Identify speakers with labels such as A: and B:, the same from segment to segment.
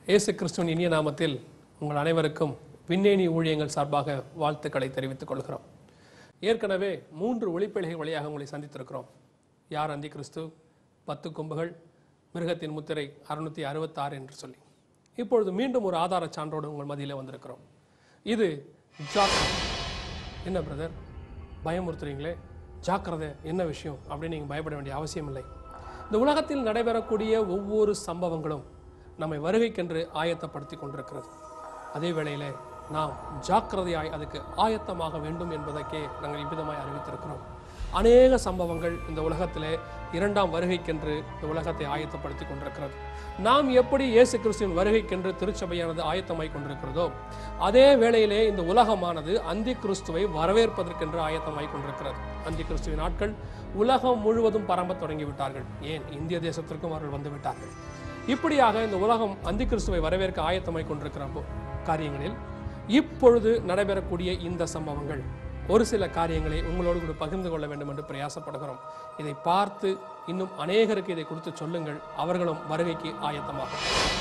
A: இயேசு கிறிஸ்துவின் இனிய நாமத்தில் உங்கள் அனைவருக்கும் விண்ணேனி ஊழியங்கள் சார்பாக வாழ்த்துக்களை தெரிவித்துக் கொள்கிறோம் ஏற்கனவே மூன்று ஒளிப்பெளிகள் வழியாக உங்களை சந்தித்திருக்கிறோம் யார் அந்தி கிறிஸ்து பத்து கொம்புகள் மிருகத்தின் முத்திரை அறுநூத்தி அறுபத்தாறு என்று சொல்லி இப்பொழுது மீண்டும் ஒரு ஆதார சான்றோடு உங்கள் மத்தியிலே வந்திருக்கிறோம் இது ஜாக்கிரதை என்ன பிரதர் பயமுறுத்துறீங்களே ஜாக்கிரதை என்ன விஷயம் அப்படின்னு நீங்கள் பயப்பட வேண்டிய அவசியம் இல்லை இந்த உலகத்தில் நடைபெறக்கூடிய ஒவ்வொரு சம்பவங்களும் நம்மை வருகைக்கென்று ஆயத்தப்படுத்தி கொண்டிருக்கிறது அதே வேளையிலே நாம் ஜாக்கிரதையாய் அதுக்கு ஆயத்தமாக வேண்டும் என்பதற்கே நாங்கள் இவ்விதமாய் அறிவித்திருக்கிறோம் அநேக சம்பவங்கள் இந்த உலகத்திலே இரண்டாம் வருகைக்கென்று இந்த உலகத்தை ஆயத்தப்படுத்தி கொண்டிருக்கிறது நாம் எப்படி இயேசு கிறிஸ்துவின் வருகைக்கென்று திருச்சபையானது ஆயத்தமாய் கொண்டிருக்கிறதோ அதே வேளையிலே இந்த உலகமானது அந்தி கிறிஸ்துவை வரவேற்பதற்கென்று ஆயத்தமாய் கொண்டிருக்கிறது அந்தி கிறிஸ்துவின் ஆட்கள் உலகம் முழுவதும் பரம்பத் தொடங்கிவிட்டார்கள் ஏன் இந்திய தேசத்திற்கும் அவர்கள் வந்து விட்டார்கள் இப்படியாக இந்த உலகம் அந்தி கிறிஸ்துவை வரவேற்க ஆயத்தமாய் கொண்டிருக்கிற போ- காரியங்களில் இப்பொழுது நடைபெறக்கூடிய இந்த சம்பவங்கள் ஒரு சில காரியங்களை உங்களோடு கூட பகிர்ந்து கொள்ள வேண்டும் என்று பிரயாசப்படுகிறோம் இதை பார்த்து இன்னும் அநேகருக்கு இதை கொடுத்து சொல்லுங்கள் அவர்களும் வருகைக்கு ஆயத்தமாக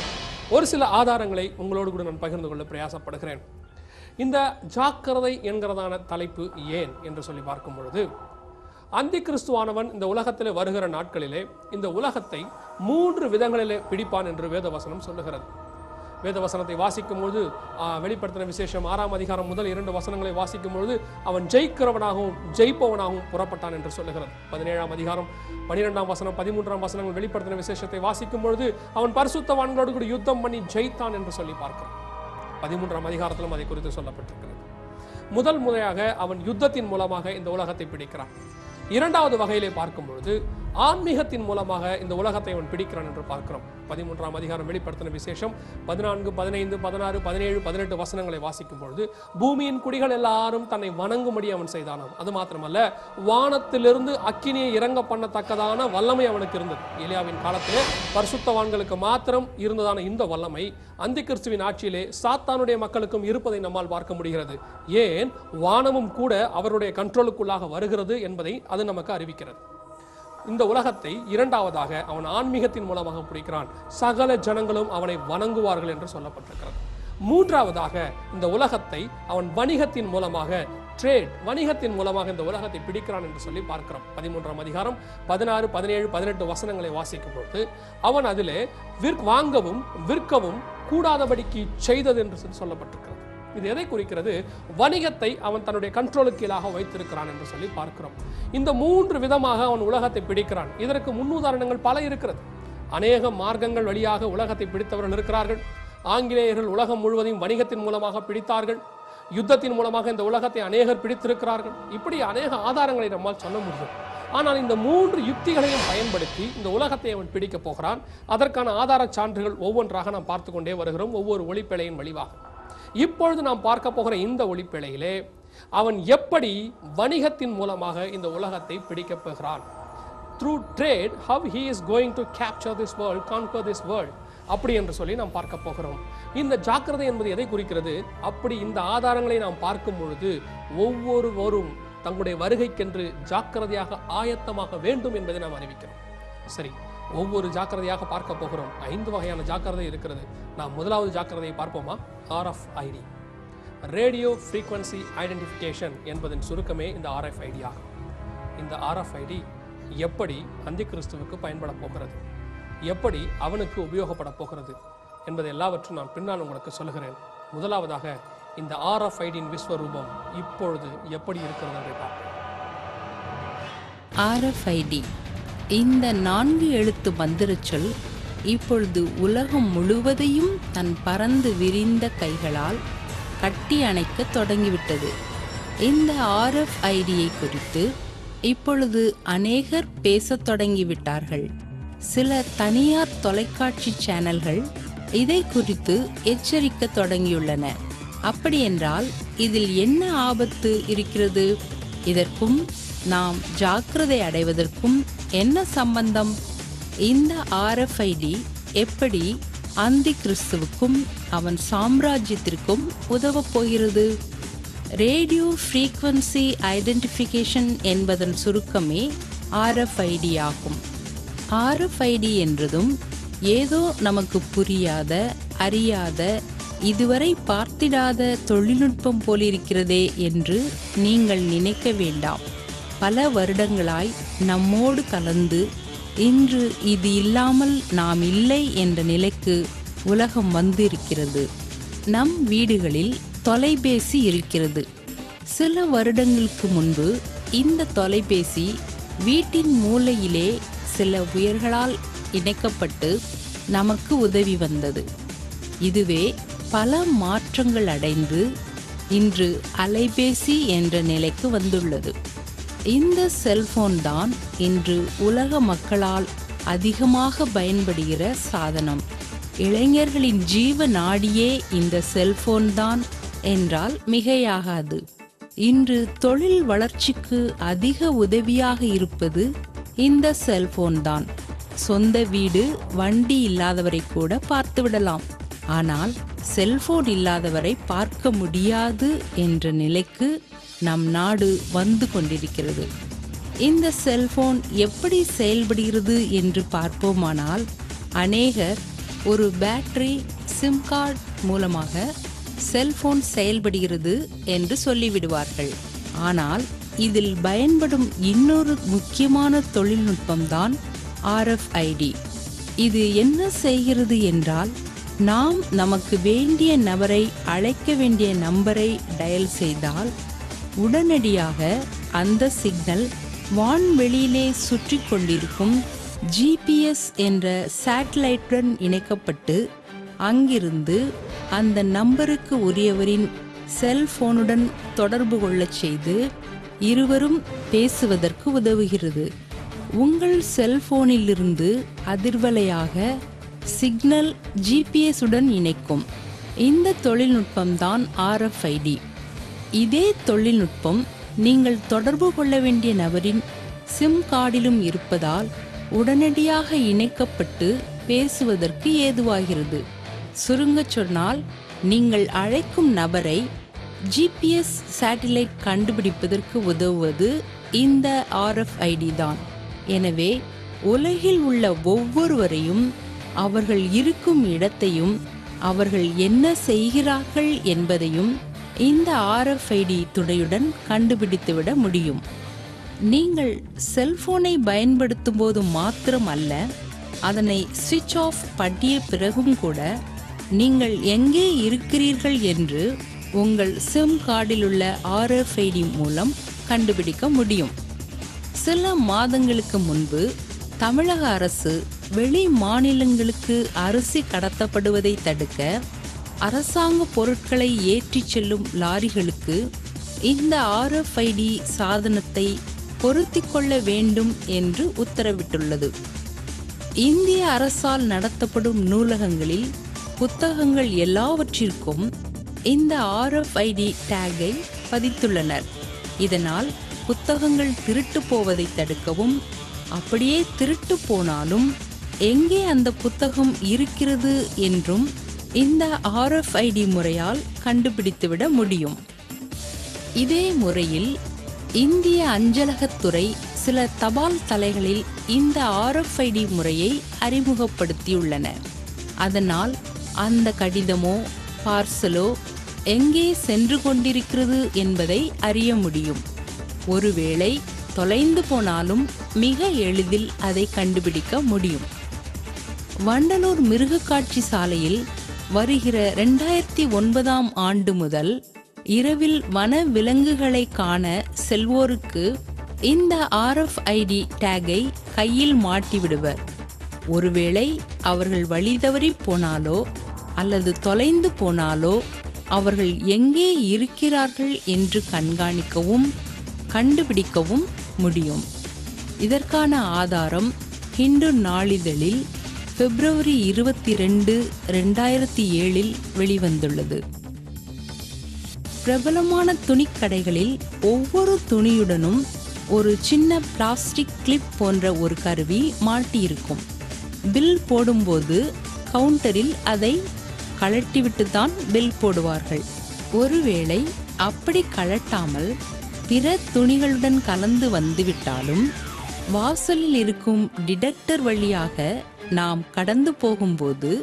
A: ஒரு சில ஆதாரங்களை உங்களோடு கூட நான் பகிர்ந்து கொள்ள பிரயாசப்படுகிறேன் இந்த ஜாக்கிரதை என்கிறதான தலைப்பு ஏன் என்று சொல்லி பார்க்கும் பொழுது அந்தி கிறிஸ்துவானவன் இந்த உலகத்திலே வருகிற நாட்களிலே இந்த உலகத்தை மூன்று விதங்களிலே பிடிப்பான் என்று வேதவசனம் சொல்லுகிறது வேதவசனத்தை வாசிக்கும் பொழுது ஆஹ், வெளிப்படுத்தின விசேஷம் ஆறாம் அதிகாரம் முதல் இரண்டு வசனங்களை வாசிக்கும் பொழுது அவன் ஜெயிக்கிறவனாகவும் ஜெயிப்பவனாகவும் புறப்பட்டான் என்று சொல்லுகிறது பதினேழாம் அதிகாரம் பனிரெண்டாம் வசனம் பதிமூன்றாம் வசனங்கள் வெளிப்படுத்தின விசேஷத்தை வாசிக்கும் பொழுது அவன் பரிசுத்தவான்களோடு கூட யுத்தம் பண்ணி ஜெயித்தான் என்று சொல்லி பார்க்கிறோம் பதிமூன்றாம் அதிகாரத்திலும் அதை குறித்து சொல்லப்பட்டிருக்கிறது முதல் முறையாக அவன் யுத்தத்தின் மூலமாக இந்த உலகத்தை பிடிக்கிறான் இரண்டாவது வகையிலே பார்க்கும் பொழுது ஆன்மீகத்தின் மூலமாக இந்த உலகத்தை அவன் பிடிக்கிறான் என்று பார்க்கிறோம் பதிமூன்றாம் அதிகாரம் வெளிப்படுத்தின விசேஷம் பதினான்கு பதினைந்து பதினாறு பதினேழு பதினெட்டு வசனங்களை வாசிக்கும் பொழுது பூமியின் குடிகள் எல்லாரும் தன்னை வணங்கும்படி அவன் செய்தானாம் அது மாத்திரமல்ல வானத்திலிருந்து அக்கினியை இறங்க பண்ணத்தக்கதான வல்லமை அவனுக்கு இருந்தது எலியாவின் காலத்திலே பரிசுத்தவான்களுக்கு மாத்திரம் இருந்ததான இந்த வல்லமை அந்தி கிறிஸ்துவின் ஆட்சியிலே சாத்தானுடைய மக்களுக்கும் இருப்பதை நம்மால் பார்க்க முடிகிறது ஏன் வானமும் கூட அவருடைய கண்ட்ரோலுக்குள்ளாக வருகிறது என்பதை அது நமக்கு அறிவிக்கிறது இந்த உலகத்தை இரண்டாவதாக அவன் ஆன்மீகத்தின் மூலமாக பிடிக்கிறான் சகல ஜனங்களும் அவனை வணங்குவார்கள் என்று சொல்லப்பட்டிருக்கிறது மூன்றாவதாக இந்த உலகத்தை அவன் வணிகத்தின் மூலமாக ட்ரேட் வணிகத்தின் மூலமாக இந்த உலகத்தை பிடிக்கிறான் என்று சொல்லி பார்க்கிறோம் பதிமூன்றாம் அதிகாரம் பதினாறு பதினேழு பதினெட்டு வசனங்களை வாசிக்கும் பொழுது அவன் அதிலே விற் வாங்கவும் விற்கவும் கூடாதபடிக்கு செய்தது என்று சொல்லி சொல்லப்பட்டிருக்கிறது இது எதை குறிக்கிறது வணிகத்தை அவன் தன்னுடைய கண்ட்ரோலுக்கு கீழாக வைத்திருக்கிறான் என்று சொல்லி பார்க்கிறோம் இந்த மூன்று விதமாக அவன் உலகத்தை பிடிக்கிறான் இதற்கு முன்னுதாரணங்கள் பல இருக்கிறது அநேக மார்க்கங்கள் வழியாக உலகத்தை பிடித்தவர்கள் இருக்கிறார்கள் ஆங்கிலேயர்கள் உலகம் முழுவதையும் வணிகத்தின் மூலமாக பிடித்தார்கள் யுத்தத்தின் மூலமாக இந்த உலகத்தை அநேகர் பிடித்திருக்கிறார்கள் இப்படி அநேக ஆதாரங்களை நம்மால் சொல்ல முடியும் ஆனால் இந்த மூன்று யுக்திகளையும் பயன்படுத்தி இந்த உலகத்தை அவன் பிடிக்கப் போகிறான் அதற்கான ஆதார சான்றுகள் ஒவ்வொன்றாக நாம் பார்த்து கொண்டே வருகிறோம் ஒவ்வொரு ஒளிப்பிழையின் வழிவாக இப்பொழுது நாம் பார்க்க போகிற இந்த ஒளிப்பிழையிலே அவன் எப்படி வணிகத்தின் மூலமாக இந்த உலகத்தை பிடிக்கப் போகிறான் through trade how he is going to capture this world conquer this world அப்படி என்று சொல்லி நாம் பார்க்க போகிறோம் இந்த ஜாக்கிரதை என்பது எதை குறிக்கிறது அப்படி இந்த ஆதாரங்களை நாம் பார்க்கும் பொழுது ஒவ்வொருவரும் தங்களுடைய வருகைக்கென்று ஜாக்கிரதையாக ஆயத்தமாக வேண்டும் என்பதை நாம் அறிவிக்கிறோம் சரி ஒவ்வொரு ஜாக்கிரதையாக பார்க்க போகிறோம் ஐந்து வகையான ஜாக்கிரதை இருக்கிறது நாம் முதலாவது ஜாக்கிரதையை பார்ப்போமா RFID ரேடியோ ஃப்ரீக்வன்சி ஐடென்டிஃபிகேஷன் என்பதன் சுருக்கமே இந்த RFID ஆகும் இந்த RFID எப்படி அந்தி கிறிஸ்துவுக்கு பயன்பட போகிறது எப்படி அவனுக்கு உபயோகப்பட போகிறது என்பதை எல்லாவற்றும் நான் பின்னால் உங்களுக்கு சொல்லுகிறேன் முதலாவதாக இந்த ஆர்எஃப்ஐடியின் விஸ்வரூபம் இப்பொழுது எப்படி இருக்கிறது என்று பார்ப்போம்
B: ஆர்எஃப்ஐடி இந்த நான்கு எழுத்து மந்திரச்சொல் இப்பொழுது உலகம் முழுவதையும் தன் பறந்து விரிந்த கைகளால் கட்டி அணைக்க தொடங்கிவிட்டது இந்த ஆர்எஃப்ஐடியை குறித்து இப்பொழுது அநேகர் பேசத் தொடங்கிவிட்டார்கள் சில தனியார் தொலைக்காட்சி சேனல்கள் இதை குறித்து எச்சரிக்க தொடங்கியுள்ளன அப்படியென்றால் இதில் என்ன ஆபத்து இருக்கிறது இதற்கும் நாம் ஜாக்கிரதை அடைவதற்கும் என்ன சம்பந்தம் இந்த ஆர்எஃப்ஐடி எப்படி அந்தி கிறிஸ்துவுக்கும் அவன் சாம்ராஜ்யத்திற்கும் உதவப் போகிறது ரேடியோ ஃப்ரீக்வன்சி ஐடென்டிஃபிகேஷன் என்பதன் சுருக்கமே ஆர்எஃப்ஐடி ஆகும் ஆர்எஃப்ஐடி என்றதும் ஏதோ நமக்கு புரியாத அறியாத இதுவரை பார்த்திடாத தொழில்நுட்பம் போலிருக்கிறதே என்று நீங்கள் நினைக்க வேண்டாம் பல வருடங்களாய் நம்மோடு கலந்து இன்று இது இல்லாமல் நாம் இல்லை என்ற நிலைக்கு உலகம் வந்திருக்கிறது நம் வீடுகளில் தொலைபேசி இருக்கிறது சில வருடங்களுக்கு முன்பு இந்த தொலைபேசி வீட்டின் மூலையிலே சில உயர்களால் இணைக்கப்பட்டு நமக்கு உதவி வந்தது இதுவே பல மாற்றங்கள் அடைந்து இன்று அலைபேசி என்ற நிலைக்கு வந்துள்ளது இந்த செல்போன் தான் இன்று உலக மக்களால் அதிகமாக பயன்படுகிற சாதனம் இளைஞர்களின் ஜீவ நாடியே இந்த செல்போன் தான் என்றால் மிகையாகாது இன்று தொழில் வளர்ச்சிக்கு அதிக உதவியாக இருப்பது இந்த செல்போன் தான் சொந்த வீடு வண்டி இல்லாதவரை கூட பார்த்து விடலாம் ஆனால் செல்போன் இல்லாதவரை பார்க்க முடியாது என்ற நிலைக்கு நம் நாடு வந்து கொண்டிருக்கிறது இந்த செல்போன் எப்படி செயல்படுகிறது என்று பார்ப்போமானால் அநேகர் ஒரு பேட்டரி சிம் கார்டு மூலமாக செல்போன் செயல்படுகிறது என்று சொல்லிவிடுவார்கள் ஆனால் இதில் பயன்படும் இன்னொரு முக்கியமான தொழில்நுட்பம்தான் ஆர்எஃப்ஐடி இது என்ன செய்கிறது என்றால் நாம் நமக்கு வேண்டிய நபரை அழைக்க வேண்டிய நம்பரை டயல் செய்தால் உடனடியாக அந்த சிக்னல் வான்வெளியிலே சுற்றி கொண்டிருக்கும் ஜிபிஎஸ் என்ற சேட்டலைட்டுடன் இணைக்கப்பட்டு அங்கிருந்து அந்த நம்பருக்கு உரியவரின் செல்போனுடன் தொடர்பு கொள்ளச் செய்து இருவரும் பேசுவதற்கு உதவுகிறது உங்கள் செல்போனிலிருந்து அதிர்வலையாக சிக்னல் ஜிபிஎஸ் உடன் இணைக்கும் இந்த தொழில்நுட்பம்தான் ஆர்எஃப்ஐடி இதே தொழில்நுட்பம் நீங்கள் தொடர்பு கொள்ள வேண்டிய நபரின் சிம் கார்டிலும் இருப்பதால் உடனடியாக இணைக்கப்பட்டு பேசுவதற்கு ஏதுவாகிறது சுருங்கச் சொன்னால் நீங்கள் அழைக்கும் நபரை ஜிபிஎஸ் சேட்டிலைட் கண்டுபிடிப்பதற்கு உதவுவது இந்த ஆர்எஃப்ஐடி தான் எனவே உலகில் உள்ள ஒவ்வொருவரையும் அவர்கள் இருக்கும் இடத்தையும் அவர்கள் என்ன செய்கிறார்கள் என்பதையும் இந்த ஆர்எஃப்ஐடி துணையுடன் கண்டுபிடித்துவிட முடியும் நீங்கள் செல்போனை பயன்படுத்தும் போது மாத்திரம் அல்ல அதனை சுவிட்ச் ஆஃப் பண்ணிய பிறகும் கூட நீங்கள் எங்கே இருக்கிறீர்கள் என்று உங்கள் சிம் கார்டில் உள்ள ஆர்எஃப்ஐடி மூலம் கண்டுபிடிக்க முடியும் சில மாதங்களுக்கு முன்பு தமிழக அரசு வெளி மாநிலங்களுக்கு அரிசி கடத்தப்படுவதை தடுக்க அரசாங்க பொருட்களை ஏற்றிச் செல்லும் லாரிகளுக்கு இந்த ஆர்எஃப்ஐடி சாதனத்தை பொருத்திக் கொள்ள வேண்டும் என்று உத்தரவிட்டுள்ளது இந்திய அரசால் நடத்தப்படும் நூலகங்களில் புத்தகங்கள் எல்லாவற்றிற்கும் இந்த ஆர்எஃப்ஐடி டேகை பதித்துள்ளனர் இதனால் புத்தகங்கள் திருட்டு போவதை தடுக்கவும் அப்படியே திருட்டு போனாலும் எங்கே அந்த புத்தகம் இருக்கிறது என்றும் இந்த ஆர்எஃப்ஐடி முறையால் கண்டுபிடித்துவிட முடியும் இதே முறையில் இந்திய அஞ்சலகத்துறை சில தபால் தலைகளில் இந்த ஆர்எஃப்ஐடி முறையை அறிமுகப்படுத்தியுள்ளன அதனால் அந்த கடிதமோ பார்சலோ எங்கே சென்று கொண்டிருக்கிறது என்பதை அறிய முடியும் ஒருவேளை தொலைந்து போனாலும் மிக எளிதில் அதை கண்டுபிடிக்க முடியும் வண்டலூர் மிருகக்காட்சி சாலையில் வருகிற ரெண்டாயிரத்தி ஒன்பதாம் ஆண்டு முதல் இரவில் வன விலங்குகளை காண செல்வோருக்கு இந்த ஆர்எஃப்ஐடி டேகை கையில் மாட்டிவிடுவர் ஒருவேளை அவர்கள் வழி தவறி போனாலோ அல்லது தொலைந்து போனாலோ அவர்கள் எங்கே இருக்கிறார்கள் என்று கண்காணிக்கவும் கண்டுபிடிக்கவும் முடியும் இதற்கான ஆதாரம் ஹிந்து நாளிதழில் பிப்ரவரி இருபத்தி ரெண்டு ரெண்டாயிரத்தி ஏழில் வெளிவந்துள்ளது பிரபலமான துணிக்கடைகளில் ஒவ்வொரு துணியுடனும் ஒரு சின்ன பிளாஸ்டிக் கிளிப் போன்ற ஒரு கருவி மாட்டியிருக்கும் பில் போடும்போது கவுண்டரில் அதை கழட்டிவிட்டு தான் பில் போடுவார்கள் ஒருவேளை அப்படி கழட்டாமல் பிற துணிகளுடன் கலந்து வந்துவிட்டாலும் வாசலில் இருக்கும் டிடெக்டர் வழியாக நாம் கடந்து போகும்போது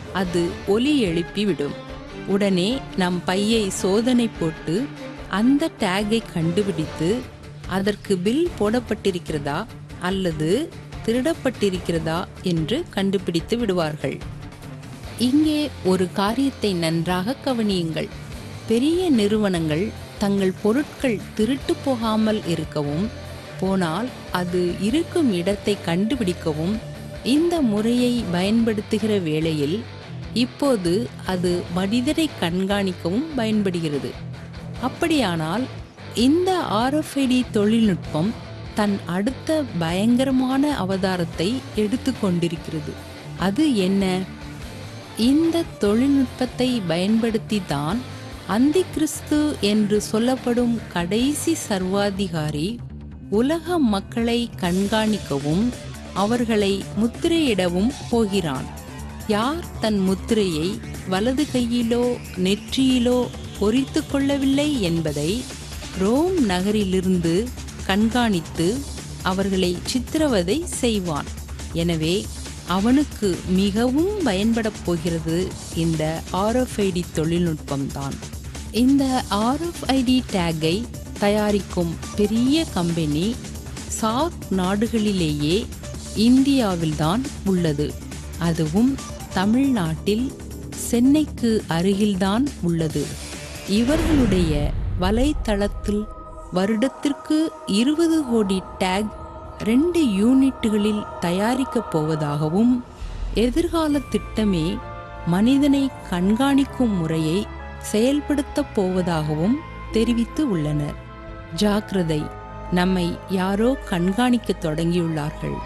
B: அது ஒலி எழுப்பிவிடும் உடனே நம் பையை சோதனை போட்டு அந்த டேகை கண்டுபிடித்து அதற்கு பில் போடப்பட்டிருக்கிறதா அல்லது திருடப்பட்டிருக்கிறதா என்று கண்டுபிடித்து விடுவார்கள் இங்கே ஒரு காரியத்தை நன்றாக கவனியுங்கள் பெரிய நிறுவனங்கள் தங்கள் பொருட்கள் திருட்டு போகாமல் இருக்கவும் போனால் அது இருக்கும் இடத்தை கண்டுபிடிக்கவும் இந்த முறையை பயன்படுத்துகிற வேளையில் இப்போது அது மனிதரை கண்காணிக்கவும் பயன்படுகிறது அப்படியானால் இந்த ஆர்எஃப்ஐடி தொழில்நுட்பம் தன் அடுத்த பயங்கரமான அவதாரத்தை எடுத்துக்கொண்டிருக்கிறது அது என்ன இந்த தொழில்நுட்பத்தை பயன்படுத்தி தான் அந்தி கிறிஸ்து என்று சொல்லப்படும் கடைசி சர்வாதிகாரி உலக மக்களை கண்காணிக்கவும் அவர்களை முத்திரையிடவும் போகிறான் யார் தன் முத்திரையை வலது கையிலோ நெற்றியிலோ பொறித்து கொள்ளவில்லை என்பதை ரோம் நகரிலிருந்து கண்காணித்து அவர்களை சித்திரவதை செய்வான் எனவே அவனுக்கு மிகவும் பயன்படப் போகிறது இந்த ஆர்எஃப்ஐடி தொழில்நுட்பம்தான் இந்த ஆர்எஃப்ஐடி டேக்கை தயாரிக்கும் பெரிய கம்பெனி சார்க் நாடுகளிலேயே இந்தியாவில்தான் உள்ளது அதுவும் தமிழ்நாட்டில் சென்னைக்கு அருகில்தான் உள்ளது இவர்களுடைய வலைத்தளத்தில் வருடத்திற்கு இருபது கோடி டேக் ரெண்டு யூனிட்டுகளில் தயாரிக்கப் போவதாகவும் எதிர்கால திட்டமே மனிதனை கண்காணிக்கும் முறையை செயல்படுத்தப் போவதாகவும் தெரிவித்து உள்ளனர் ஜாக்கிரதை நம்மை யாரோ கண்காணிக்கத் தொடங்கியுள்ளார்கள்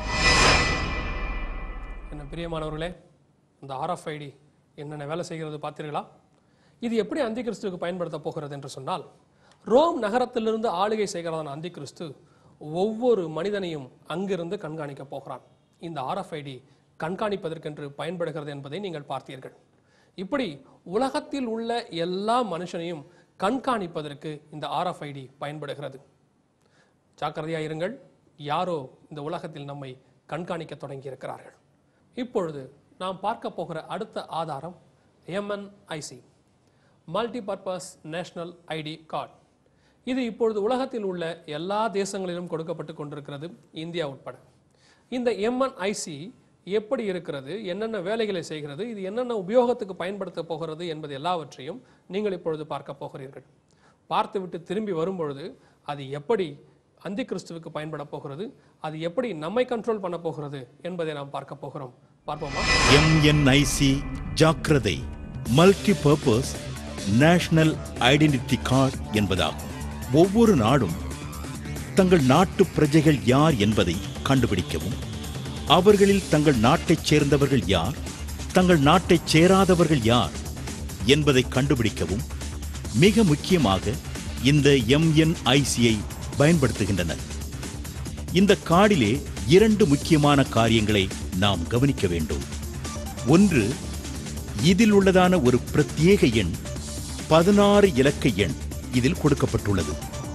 A: என்ன பிரியமானவர்களே இந்த ஆர்எஃப்ஐடி என்னென்ன வேலை செய்கிறது பார்த்தீர்களா இது எப்படி அந்தி கிறிஸ்துவுக்கு பயன்படுத்த போகிறது என்று சொன்னால் ரோம் நகரத்திலிருந்து ஆளுகை செய்கிறதான அந்தி கிறிஸ்து ஒவ்வொரு மனிதனையும் அங்கிருந்து கண்காணிக்க போகிறான் இந்த ஆர்எஃப்ஐடி கண்காணிப்பதற்கென்று பயன்படுகிறது என்பதை நீங்கள் பார்த்தீர்கள் இப்படி உலகத்தில் உள்ள எல்லா மனுஷனையும் கண்காணிப்பதற்கு இந்த ஆர்எஃப்ஐடி பயன்படுகிறது ஜாக்கிரதையாக இருங்கள் யாரோ இந்த உலகத்தில் நம்மை கண்காணிக்க தொடங்கி இருக்கிறார்கள் இப்பொழுது நாம் பார்க்க போகிற அடுத்த ஆதாரம் MNIC multipurpose national ID card இது இப்பொழுது உலகத்தில் உள்ள எல்லா தேசங்களிலும் கொடுக்கப்பட்டு கொண்டிருக்கிறது இந்தியா உட்பட இந்த எம்என்ஐசி எப்படி இருக்கிறது என்னென்ன வேலைகளை செய்கிறது இது என்னென்ன உபயோகத்துக்கு பயன்படுத்த போகிறது என்பது எல்லாவற்றையும் நீங்கள் இப்பொழுது பார்க்க போகிறீர்கள் பார்த்துவிட்டு திரும்பி வரும்பொழுது அது எப்படி அந்தி கிறிஸ்துவுக்கு பயன்பட போகிறது அது எப்படி நம்மை கண்ட்ரோல் பண்ண போகிறது என்பதை நாம் பார்க்க போகிறோம் பார்ப்போமா
C: எம்என்ஐசி ஜாக்கிரதை மல்டி பர்பஸ் நேஷனல் ஐடென்டிட்டி கார்டு என்பதாகும் ஒவ்வொரு நாடும் தங்கள் நாட்டு பிரஜைகள் யார் என்பதை கண்டுபிடிக்கவும் அவர்களில் தங்கள் நாட்டைச் சேர்ந்தவர்கள் யார் தங்கள் நாட்டைச் சேராதவர்கள் யார் என்பதை கண்டுபிடிக்கவும் மிக முக்கியமாக இந்த எம்என்ஐசியை பயன்படுத்துகின்றனர் இந்த கார்டிலே இரண்டு முக்கியமான காரியங்களை நாம் கவனிக்க வேண்டும் ஒன்று இதில் உள்ளதான ஒரு பிரத்யேக எண் பதினாறு இலக்க எண் இதில் கொடுக்கப்பட்டுள்ளது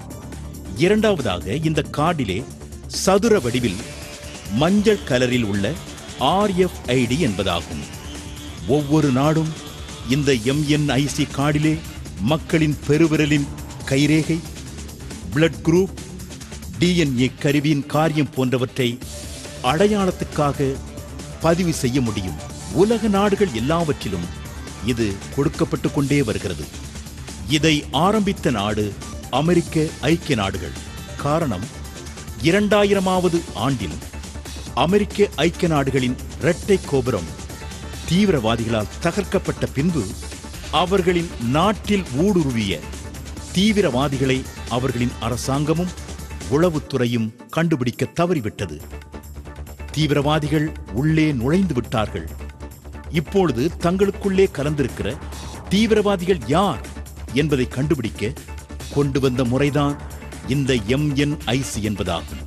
C: இரண்டாவதாக இந்த கார்டிலே சதுர வடிவில் மஞ்சள் கலரில் உள்ள ஆர்எஃப்ஐடி என்பதாகும் ஒவ்வொரு நாடும் இந்த எம்என்ஐசி கார்டிலே மக்களின் பெருவிரலின் கைரேகை பிளட் குரூப் டிஎன்ஏ கருவியின் காரியம் போன்றவற்றை அடையாளத்துக்காக பதிவு செய்ய முடியும் உலக நாடுகள் எல்லாவற்றிலும் இது கொடுக்கப்பட்டு கொண்டே வருகிறது இதை ஆரம்பித்த நாடு அமெரிக்க ஐக்கிய நாடுகள் காரணம் இரண்டாயிரமாவது ஆண்டில் அமெரிக்க ஐக்கிய நாடுகளின் இரட்டை கோபுரம் தீவிரவாதிகளால் தகர்க்கப்பட்ட பின்பு அவர்களின் நாட்டில் ஊடுருவிய தீவிரவாதிகளை அவர்களின் அரசாங்கமும் உளவுத்துறையும் கண்டுபிடிக்க தவறிவிட்டது தீவிரவாதிகள் உள்ளே நுழைந்து விட்டார்கள் இப்பொழுது தங்களுக்குள்ளே கலந்திருக்கிற தீவிரவாதிகள் யார் என்பதை கண்டுபிடிக்க கொண்டு வந்த முறைதான் இந்த எம்என்ஐசி என்பதாகும்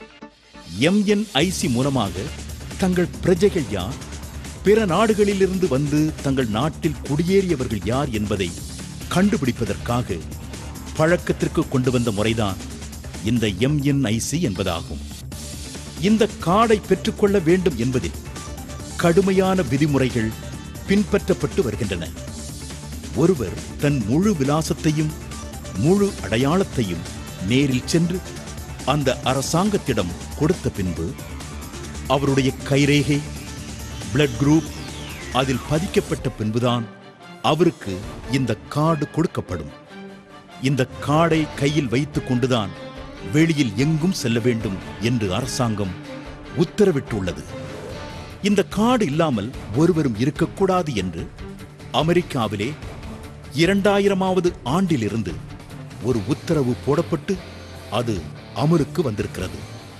C: எம்என்ஐசி மூலமாக தங்கள் பிரஜைகள் யார் பிற நாடுகளிலிருந்து வந்து தங்கள் நாட்டில் குடியேறியவர்கள் யார் என்பதை கண்டுபிடிப்பதற்காக பழக்கத்திற்கு கொண்டு வந்த முறைதான் இந்த எம்என்ஐசி என்பதாகும் இந்த கார்டை பெற்றுக்கொள்ள வேண்டும் என்பதில் கடுமையான விதிமுறைகள் பின்பற்றப்பட்டு வருகின்றன ஒருவர் தன் முழு விலாசத்தையும் முழு அடையாளத்தையும் நேரில் சென்று அந்த அரசாங்கத்திடம் கொடுத்த பின்பு அவருடைய கைரேகை பிளட் குரூப் அதில் பதிக்கப்பட்ட பின்புதான் அவருக்கு இந்த கார்டு கொடுக்கப்படும் இந்த கார்டை கையில் வைத்துக் கொண்டுதான் வெளியில் எங்கும் செல்ல வேண்டும் என்று அரசாங்கம் உத்தரவிட்டுள்ளது இந்த கார்டு இல்லாமல் ஒருவரும் இருக்கக்கூடாது என்று அமெரிக்காவிலே இரண்டாயிரமாவது ஆண்டிலிருந்து ஒரு உத்தரவு போடப்பட்டு அது அமலுக்கு வந்திருக்கிறது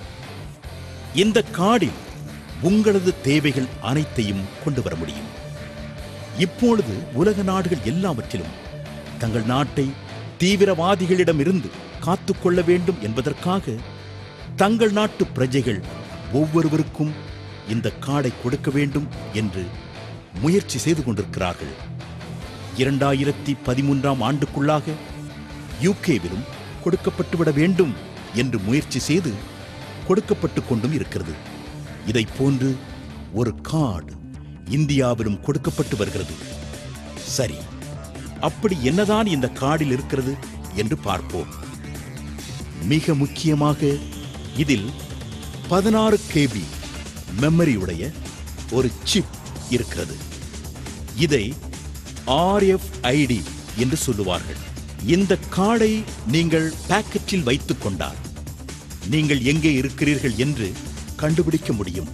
C: இந்த கார்டில் உங்களது தேவைகள் அனைத்தையும் கொண்டு வர முடியும் இப்பொழுது உலக நாடுகள் எல்லாவற்றிலும் தங்கள் நாட்டை தீவிரவாதிகளிடமிருந்து காத்துக்கொள்ள வேண்டும் என்பதற்காக தங்கள் நாட்டு பிரஜைகள் ஒவ்வொருவருக்கும் இந்த கார்டை கொடுக்க வேண்டும் என்று முயற்சி செய்து கொண்டிருக்கிறார்கள் இரண்டாயிரத்தி பதிமூன்றாம் ஆண்டுக்குள்ளாக யூகேவிலும் கொடுக்கப்பட்டுவிட வேண்டும் என்று முயற்சி செய்து கொடுக்கப்பட்டு கொண்டும் இருக்கிறது இதைப் போன்று ஒரு கார்டு இந்தியாவிலும் கொடுக்கப்பட்டு வருகிறது சரி அப்படி என்னதான் இந்த கார்டில் இருக்கிறது என்று பார்ப்போம் மிக முக்கியமாக இதில் பதினாறு கேபி மெமரியுடைய ஒரு சிப் இருக்கிறது இதை ஆர்எஃப்ஐடி என்று சொல்லுவார்கள் இந்த கார்டை நீங்கள் பாக்கெட்டில் வைத்துக் கொண்டால் நீங்கள் எங்கே இருக்கிறீர்கள் என்று கண்டுபிடிக்க முடியும்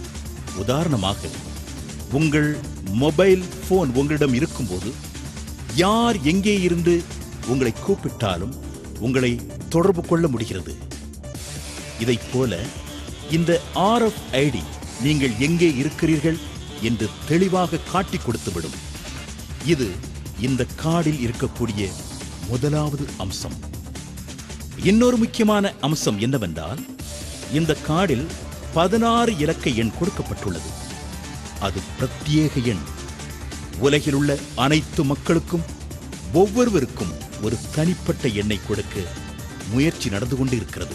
C: உதாரணமாக உங்கள் மொபைல் போன் உங்களிடம் இருக்கும்போது யார் எங்கே இருந்து உங்களை கூப்பிட்டாலும் உங்களை தொடர்பு கொள்ள முடிகிறது இதைப் போல இந்த ஆர்எஃப்ஐடி நீங்கள் எங்கே இருக்கிறீர்கள் என்று தெளிவாக காட்டிக் கொடுத்துவிடும் இது இந்த கார்டில் இருக்கக்கூடிய முதலாவது அம்சம் இன்னொரு முக்கியமான அம்சம் என்னவென்றால் இந்த கார்டில் பதினாறு இலக்க எண் கொடுக்கப்பட்டுள்ளது அது பிரத்யேக எண் உலகில் உள்ள அனைத்து மக்களுக்கும் ஒவ்வொருவருக்கும் ஒரு தனிப்பட்ட எண்ணை கொடுக்க முயற்சி நடந்து கொண்டு இருக்கிறது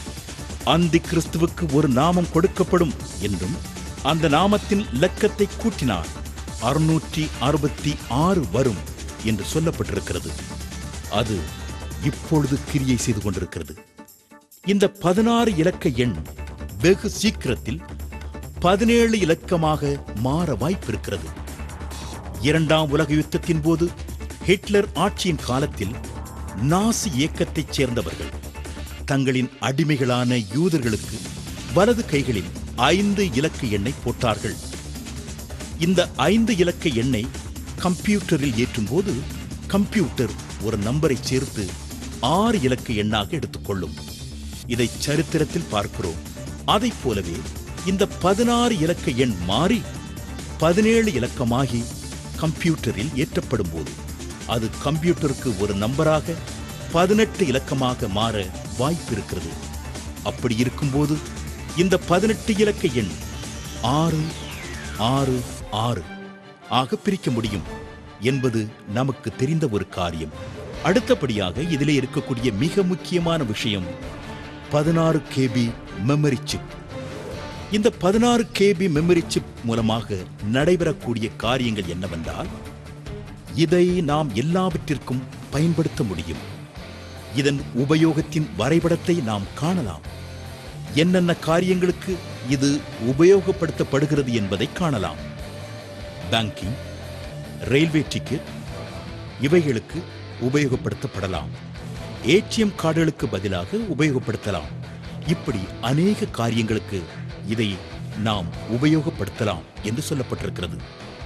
C: அந்தி கிறிஸ்துவுக்கு ஒரு நாமம் கொடுக்கப்படும் என்றும் அந்த நாமத்தின் இலக்கத்தை கூட்டினால் அறுநூற்றி அறுபத்தி ஆறு வரும் என்று சொல்லப்பட்டிருக்கிறது அது இப்பொழுது கிரியை செய்து கொண்டிருக்கிறது இந்த பதினாறு இலக்க எண் வெகு சீக்கிரத்தில் பதினேழு இலக்கமாக மாற வாய்ப்பிருக்கிறது இரண்டாம் உலக யுத்தத்தின் போது ஹிட்லர் ஆட்சியின் காலத்தில் நாசி இயக்கத்தைச் சேர்ந்தவர்கள் தங்களின் அடிமைகளான யூதர்களுக்கு வலது கைகளில் ஐந்து இலக்க எண்ணை போட்டார்கள் இந்த ஐந்து இலக்க எண்ணை கம்ப்யூட்டரில் ஏற்றும்போது கம்ப்யூட்டர் ஒரு நம்பரை சேர்த்து ஆறு இலக்க எண்ணாக எடுத்துக்கொள்ளும் இதை சரித்திரத்தில் பார்க்கிறோம் அதைப் போலவே இந்த பதினாறு இலக்க எண் மாறி பதினேழு இலக்கமாகி கம்ப்யூட்டரில் ஏற்றப்படும் போது அது கம்ப்யூட்டருக்கு ஒரு நம்பராக பதினெட்டு இலக்கமாக மாற வாய்ப்பு இருக்கிறது அப்படி இருக்கும்போது இந்த பதினெட்டு இலக்க எண் ஆறு ஆறு ஆறு ஆக பிரிக்க முடியும் என்பது நமக்கு தெரிந்த ஒரு காரியம் அடுத்தபடியாக இதிலே இருக்கக்கூடிய மிக முக்கியமான விஷயம் பதினாறு கேபி மெமரி சிப் இந்த பதினாறு கேபி மெமரி சிப் மூலமாக நடைபெறக்கூடிய காரியங்கள் என்னவென்றால் இதை நாம் எல்லாவற்றிற்கும் பயன்படுத்த முடியும் இதன் உபயோகத்தின் வரைபடத்தை நாம் காணலாம் என்னென்ன காரியங்களுக்கு இது உபயோகப்படுத்தப்படுகிறது என்பதை காணலாம் பேங்கிங் ரயில்வே டிக்கெட் இவைகளுக்கு உபயோகப்படுத்தப்படலாம் ஏடிஎம் கார்டுகளுக்கு பதிலாக உபயோகப்படுத்தலாம் இப்படி அநேக காரியங்களுக்கு இதை நாம் உபயோகப்படுத்தலாம் என்று சொல்லப்பட்டிருக்கிறது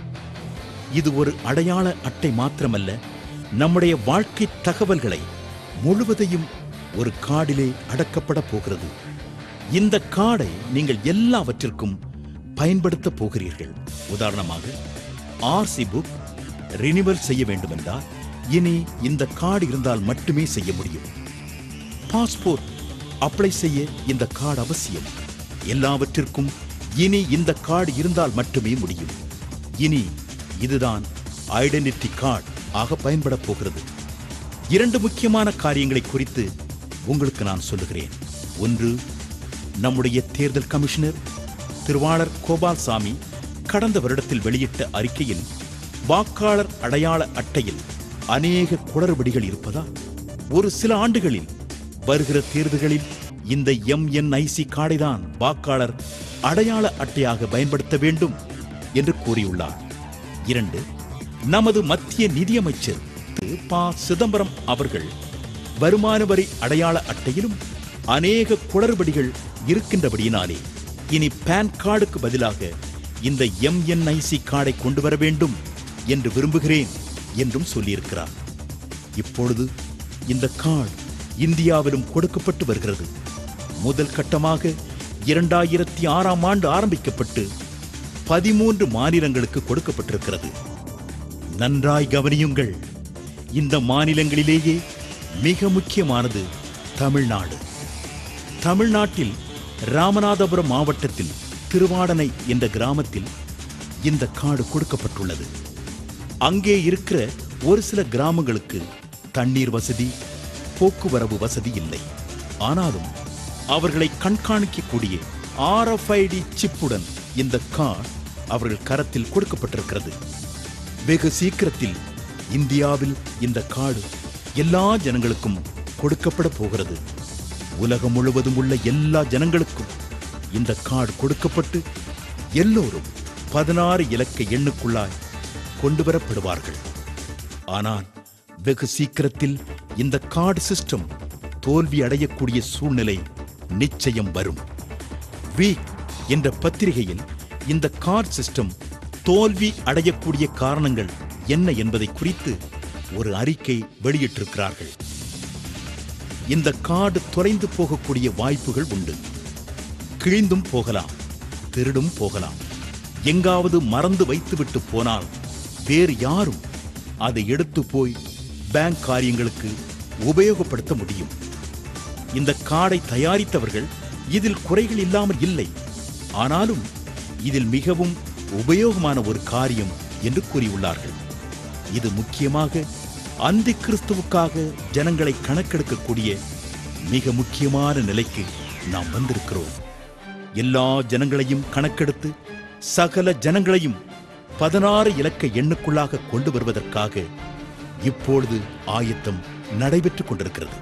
C: இது ஒரு அடையாள அட்டை மாத்திரமல்ல நம்முடைய வாழ்க்கை தகவல்களை முழுவதையும் ஒரு கார்டிலே அடக்கப்பட போகிறது இந்த கார்டை நீங்கள் எல்லாவற்றிற்கும் பயன்படுத்த போகிறீர்கள் உதாரணமாக ஆர்சி புக் ரினிவல் செய்ய வேண்டுமென்றால் இனி இந்த கார்டு இருந்தால் மட்டுமே செய்ய முடியும் பாஸ்போர்ட் அப்ளை செய்ய இந்த கார்டு அவசியம் எல்லாவற்றிற்கும் இனி இந்த கார்டு இருந்தால் மட்டுமே முடியும் இனி இதுதான் ஐடென்டிட்டி கார்டு ஆக பயன்பட போகிறது இரண்டு முக்கியமான காரியங்களை குறித்து உங்களுக்கு நான் சொல்லுகிறேன் ஒன்று நம்முடைய தேர்தல் கமிஷனர் திருவாளர் கோபால்சாமி கடந்த வருடத்தில் வெளியிட்ட அறிக்கையில் வாக்காளர் அடையாள அட்டையில் அநேக குளறுபடிகள் இருப்பதா ஒரு சில ஆண்டுகளில் வருகிற தேர்தல்களில் இந்த எம்என்ஐசி கார்டை தான் வாக்காளர் அடையாள அட்டையாக பயன்படுத்த வேண்டும் என்று கூறியுள்ளார் இரண்டு நமது மத்திய நிதியமைச்சர் திரு ப சிதம்பரம் அவர்கள் வருமான வரி அடையாள அட்டையிலும் அநேக குளறுபடிகள் இருக்கின்றபடியினாலே இனி பான் கார்டுக்கு பதிலாக இந்த எம்என்ஐசி கார்டை கொண்டு வர வேண்டும் என்று விரும்புகிறேன் என்றும் சொல்லியிருக்கிறார் இப்பொழுது இந்த கார்டு இந்தியாவிலும் கொடுக்கப்பட்டு வருகிறது முதல் கட்டமாக இரண்டாயிரத்தி ஆறாம் ஆண்டு ஆரம்பிக்கப்பட்டு பதிமூன்று மாநிலங்களுக்கு கொடுக்கப்பட்டிருக்கிறது நன்றாய் கவனியுங்கள் இந்த மாநிலங்களிலேயே மிக முக்கியமானது தமிழ்நாடு தமிழ்நாட்டில் ராமநாதபுரம் மாவட்டத்தில் திருவாடனை என்ற கிராமத்தில் இந்த காடு கொடுக்கப்பட்டுள்ளது அங்கே இருக்கிற ஒரு சில கிராமங்களுக்கு தண்ணீர் வசதி போக்குவரவு வசதி இல்லை ஆனாலும் அவர்களை கண்காணிக்கக்கூடிய ஆர்எஃப்ஐடி சிப்புடன் இந்த கார்டு அவர்கள் கரத்தில் கொடுக்கப்பட்டிருக்கிறது வெகு சீக்கிரத்தில் இந்தியாவில் இந்த கார்டு எல்லா ஜனங்களுக்கும் கொடுக்கப்பட போகிறது உலகம் முழுவதும் உள்ள எல்லா ஜனங்களுக்கும் இந்த கார்டு கொடுக்கப்பட்டு எல்லோரும் பதினாறு இலக்க எண்ணுக்குள்ளாய் கொண்டு வரப்படுவார்கள் ஆனால் வெகு சீக்கிரத்தில் இந்த கார்டு சிஸ்டம் தோல்வி அடையக்கூடிய சூழ்நிலை நிச்சயம் வரும் வீக் என்ற பத்திரிகையில் இந்த கார்டு சிஸ்டம் தோல்வி அடையக்கூடிய காரணங்கள் என்ன என்பதை குறித்து ஒரு அறிக்கை வெளியிட்டிருக்கிறார்கள் இந்த கார்டு தொலைந்து போகக்கூடிய வாய்ப்புகள் உண்டு கிழிந்தும் போகலாம் திருடும் போகலாம் எங்காவது மறந்து வைத்துவிட்டு போனால் வேறு யாரும் அதை எடுத்து போய் பேங்க் காரியங்களுக்கு உபயோகப்படுத்த முடியும் இந்த கார்டை தயாரித்தவர்கள் இதில் குறைகள் இல்லாமல் இல்லை ஆனாலும் இதில் மிகவும் உபயோகமான ஒரு காரியம் என்று கூறியுள்ளார்கள் இது முக்கியமாக அந்தி கிறிஸ்துவுக்காக ஜனங்களை கணக்கெடுக்கக்கூடிய மிக முக்கியமான நிலைக்கு நாம் வந்திருக்கிறோம் எல்லா ஜனங்களையும் கணக்கெடுத்து சகல ஜனங்களையும் பதினாறு இலக்க எண்ணுக்குள்ளாக கொண்டு வருவதற்காக இப்பொழுது ஆயத்தம் நடைபெற்றுக் கொண்டிருக்கிறது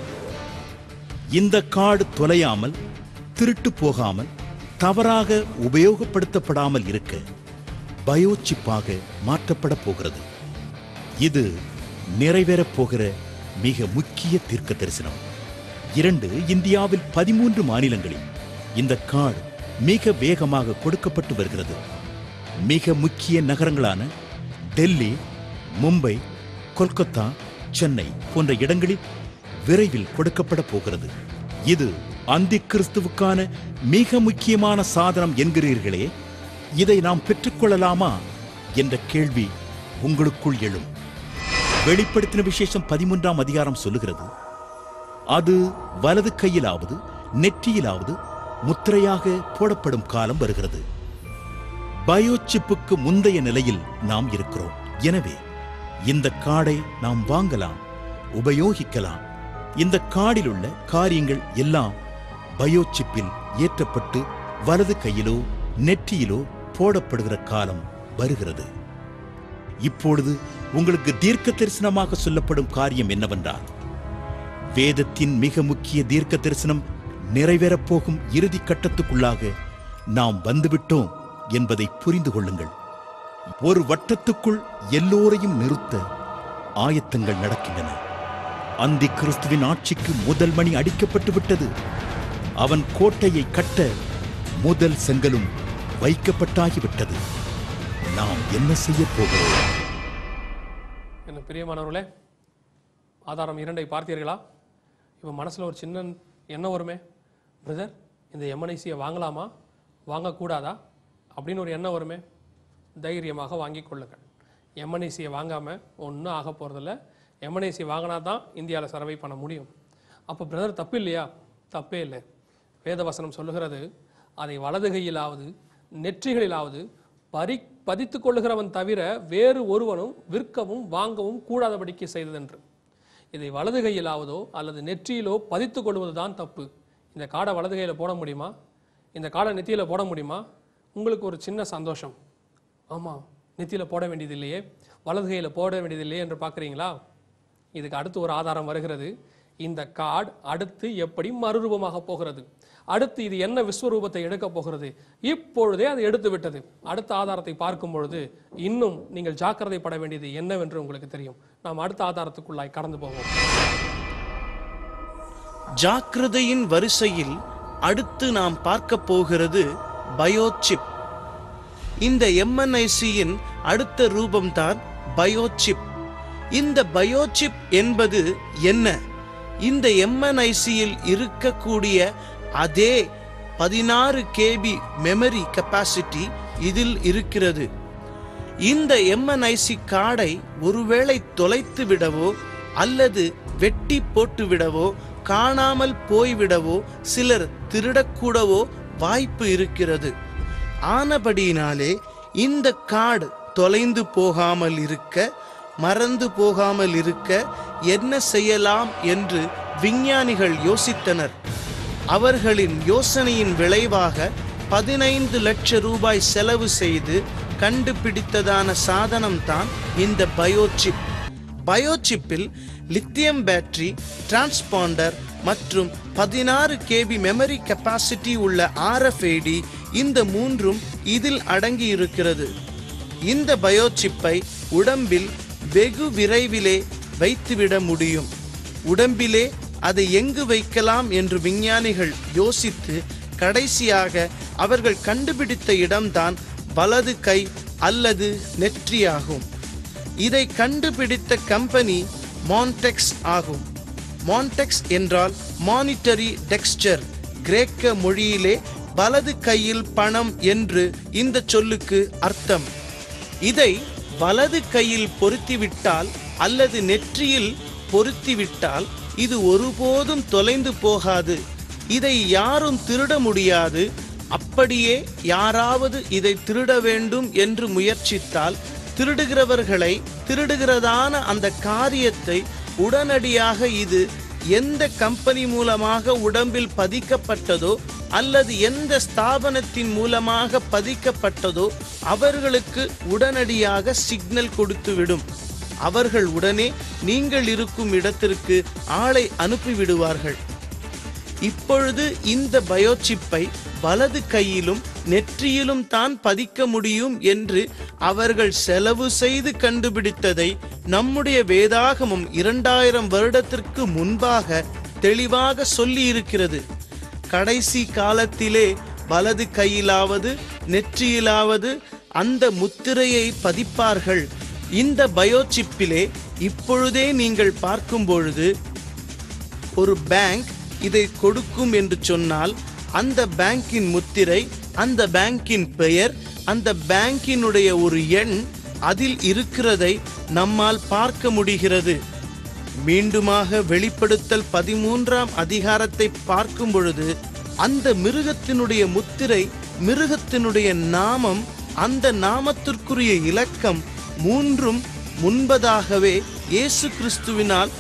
C: இந்த கார்டு தொலையாமல் திருட்டு போகாமல் தவறாக உபயோகப்படுத்தப்படாமல் இருக்க பயோசிப்பாக மாற்றப்பட போகிறது இது நிறைவேறப் போகிற மிக முக்கிய தீர்க்க தரிசனம் இரண்டு இந்தியாவில் பதிமூன்று மாநிலங்களில் இந்த கார்டு மிக வேகமாக கொடுக்கப்பட்டு வருகிறது மிக முக்கிய நகரங்களான டெல்லி மும்பை கொல்கத்தா சென்னை போன்ற இடங்களில் விரைவில் கொடுக்கப்பட போகிறது இது அந்தி கிறிஸ்துவுக்கான மிக முக்கியமான சாதனம் என்கிறீர்களே இதை நாம் பெற்றுக்கொள்ளலாமா என்ற கேள்வி உங்களுக்குள் எழும் வெளிப்படுத்தின விசேஷம் பதிமூன்றாம் அதிகாரம் சொல்லுகிறது அது வலது கையிலாவது நெற்றியிலாவது முத்திரையாக போடப்படும் காலம் வருகிறது பயோசிப்புக்கு முந்தைய நிலையில் நாம் இருக்கிறோம் எனவே இந்த கார்டை நாம் வாங்கலாம் உபயோகிக்கலாம் இந்த கார்டில் உள்ள காரியங்கள் எல்லாம் பயோசிப்பில் ஏற்றப்பட்டு வலது கையிலோ நெற்றியிலோ போடப்படுகிற காலம் வருகிறது இப்பொழுது உங்களுக்கு தீர்க்க தரிசனமாக சொல்லப்படும் காரியம் என்னவென்றால் வேதத்தின் மிக முக்கிய தீர்க்க தரிசனம் நிறைவேறப் போகும் இறுதி கட்டத்துக்குள்ளாக நாம் வந்துவிட்டோம் என்பதை புரிந்து கொள்ளுங்கள் ஒரு வட்டத்துக்குள் எல்லோரையும் நிறுத்த ஆயத்தங்கள் நடக்கின்றன அந்தி கிறிஸ்துவின் ஆட்சிக்கு முதல் மணி அடிக்கப்பட்டு விட்டது அவன் கோட்டையை கட்ட முதல் செங்கலும் வைக்கப்பட்டாகிவிட்டது நாம் என்ன செய்ய போகிறோம்
A: என்ன பிரியமானவர்களே ஆதாரம் இரண்டை பார்த்தீர்களா இப்போ மனசில் ஒரு சின்ன எண்ணம் வருமே பிரதர் இந்த எம்என்ஐசியை வாங்கலாமா வாங்கக்கூடாதா அப்படின்னு ஒரு எண்ணம் வருமே தைரியமாக வாங்கிக் கொள்ளுங்கள் எம்என்ஐசியை வாங்காமல் ஒன்றும் ஆக போகிறதில்ல எம்என்ஐசி வாங்கினா தான் இந்தியாவில் சர்வை பண்ண முடியும் அப்போ பிரதர் தப்பு இல்லையா தப்பே இல்லை வேதவசனம் சொல்லுகிறது அதை வலது கையிலாவது நெற்றிகளிலாவது பறி பதித்து கொள்ளுகிறவன் தவிர வேறு ஒருவனும் விற்கவும் வாங்கவும் கூடாதபடிக்கு செய்ததென்று இதை வலது கையிலாவதோ அல்லது நெற்றியிலோ பதித்து கொள்வது தான் தப்பு இந்த காடை வலது கையில் போட முடியுமா இந்த காடை நெத்தியில் போட முடியுமா உங்களுக்கு ஒரு சின்ன சந்தோஷம் ஆமாம் நெத்தியில் போட வேண்டியதில்லையே வலது கையில் போட வேண்டியதில்லையே என்று பார்க்குறீங்களா இதுக்கு அடுத்து ஒரு ஆதாரம் வருகிறது இந்த கார்டு அடுத்து எப்படி மறுரூபமாக போகிறது அடுத்து இது என்ன விஸ்வரூபத்தை எடுக்க போகிறது இப்பொழுதே அது எடுத்து விட்டது அடுத்த ஆதாரத்தை பார்க்கும் பொழுது இன்னும் நீங்கள் ஜாக்கிரதைப்பட வேண்டியது என்னவென்று உங்களுக்கு தெரியும் நாம் அடுத்த ஆதாரத்துக்குள்ளாய் கடந்து போவோம்
D: ஜாக்கிரதையின் வரிசையில் அடுத்து நாம் பார்க்க போகிறது பயோசிப் இந்த எம்என்ஐசியின் அடுத்த ரூபம்தான் பயோசிப் இந்த பயோசிப் என்பது என்ன இந்த எம்என்ஐசியில் இருக்கக்கூடிய அதே பதினாறு கேபி மெமரி கெப்பாசிட்டி இதில் இருக்கிறது இந்த எம்என்ஐசி கார்டை ஒருவேளை தொலைத்து விடவோ அல்லது வெட்டி போட்டு விடவோ காணாமல் போய்விடவோ சிலர் திருடக்கூடவோ வாய்ப்பு இருக்கிறது ஆனபடியினாலே இந்த கார்டு தொலைந்து போகாமல் இருக்க மறந்து போகாமல் இருக்க என்ன செய்யலாம் என்று விஞ்ஞானிகள் யோசித்தனர் அவர்களின் யோசனையின் விளைவாக பதினைந்து லட்ச ரூபாய் செலவு செய்து கண்டுபிடித்ததான சாதனம்தான் இந்த பயோசிப் பயோசிப்பில் லித்தியம் பேட்டரி டிரான்ஸ்பாண்டர் மற்றும் பதினாறு கேபி மெமரி கெப்பாசிட்டி உள்ள ஆர்எஃப்ஐடி இந்த மூன்றும் இதில் அடங்கி இருக்கிறது இந்த பயோசிப்பை உடம்பில் வெகு விரைவிலே வைத்துவிட முடியும் உடம்பிலே அதை எங்கு வைக்கலாம் என்று விஞ்ஞானிகள் யோசித்து கடைசியாக அவர்கள் கண்டுபிடித்த இடம்தான் வலது கை அல்லது நெற்றியாகும் இதை கண்டுபிடித்த கம்பெனி மான்டெக்ஸ் ஆகும் மான்டெக்ஸ் என்றால் மானிட்டரி டெக்ஸ்டர் கிரேக்க மொழியிலே வலது கையில் பணம் என்று இந்த சொல்லுக்கு அர்த்தம் இதை வலது கையில் பொருத்திவிட்டால் அல்லது நெற்றியில் பொருத்திவிட்டால் இது ஒருபோதும் தொலைந்து போகாது இதை யாரும் திருட முடியாது அப்படியே யாராவது இதை திருட வேண்டும் என்று முயற்சித்தால் திருடுகிறவர்களை திருடுகிறதான அந்த காரியத்தை உடனடியாக இது எந்த கம்பெனி மூலமாக உடம்பில் பதிக்கப்பட்டதோ அல்லது எந்த ஸ்தாபனத்தின் மூலமாக பதிக்கப்பட்டதோ அவர்களுக்கு உடனடியாக சிக்னல் கொடுத்துவிடும் அவர்கள் உடனே நீங்கள் இருக்கும் இடத்திற்கு ஆளை அனுப்பிவிடுவார்கள் இப்பொழுது இந்த பயோசிப்பை வலது கையிலும் நெற்றியிலும் தான் பதிக்க முடியும் என்று அவர்கள் செலவு செய்து கண்டுபிடித்ததை நம்முடைய வேதாகமம் இரண்டாயிரம் வருடத்திற்கு முன்பாக தெளிவாக சொல்லி இருக்கிறது கடைசி காலத்திலே வலது கையிலாவது நெற்றியிலாவது அந்த முத்திரையை பதிப்பார்கள் இந்த பயோசிப்பிலே இப்பொழுதே நீங்கள் பார்க்கும் பொழுது ஒரு பேங்க் இதை கொடுக்கும் என்று சொன்னால் அந்த பேங்கின் முத்திரை அந்த பேங்கின் பெயர் அந்த பேங்கினுடைய ஒரு எண் அதில் இருக்கிறதை நம்மால் பார்க்க முடிகிறது மீண்டுமாக வெளிப்படுத்தல் பதிமூன்றாம் அதிகாரத்தை பார்க்கும் பொழுது அந்த மிருகத்தினுடைய முத்திரை மிருகத்தினுடைய நாமம் அந்த நாமத்திற்குரிய இலக்கம் மூன்றும் முன்பதாகவே இயேசு கிறிஸ்துவினால்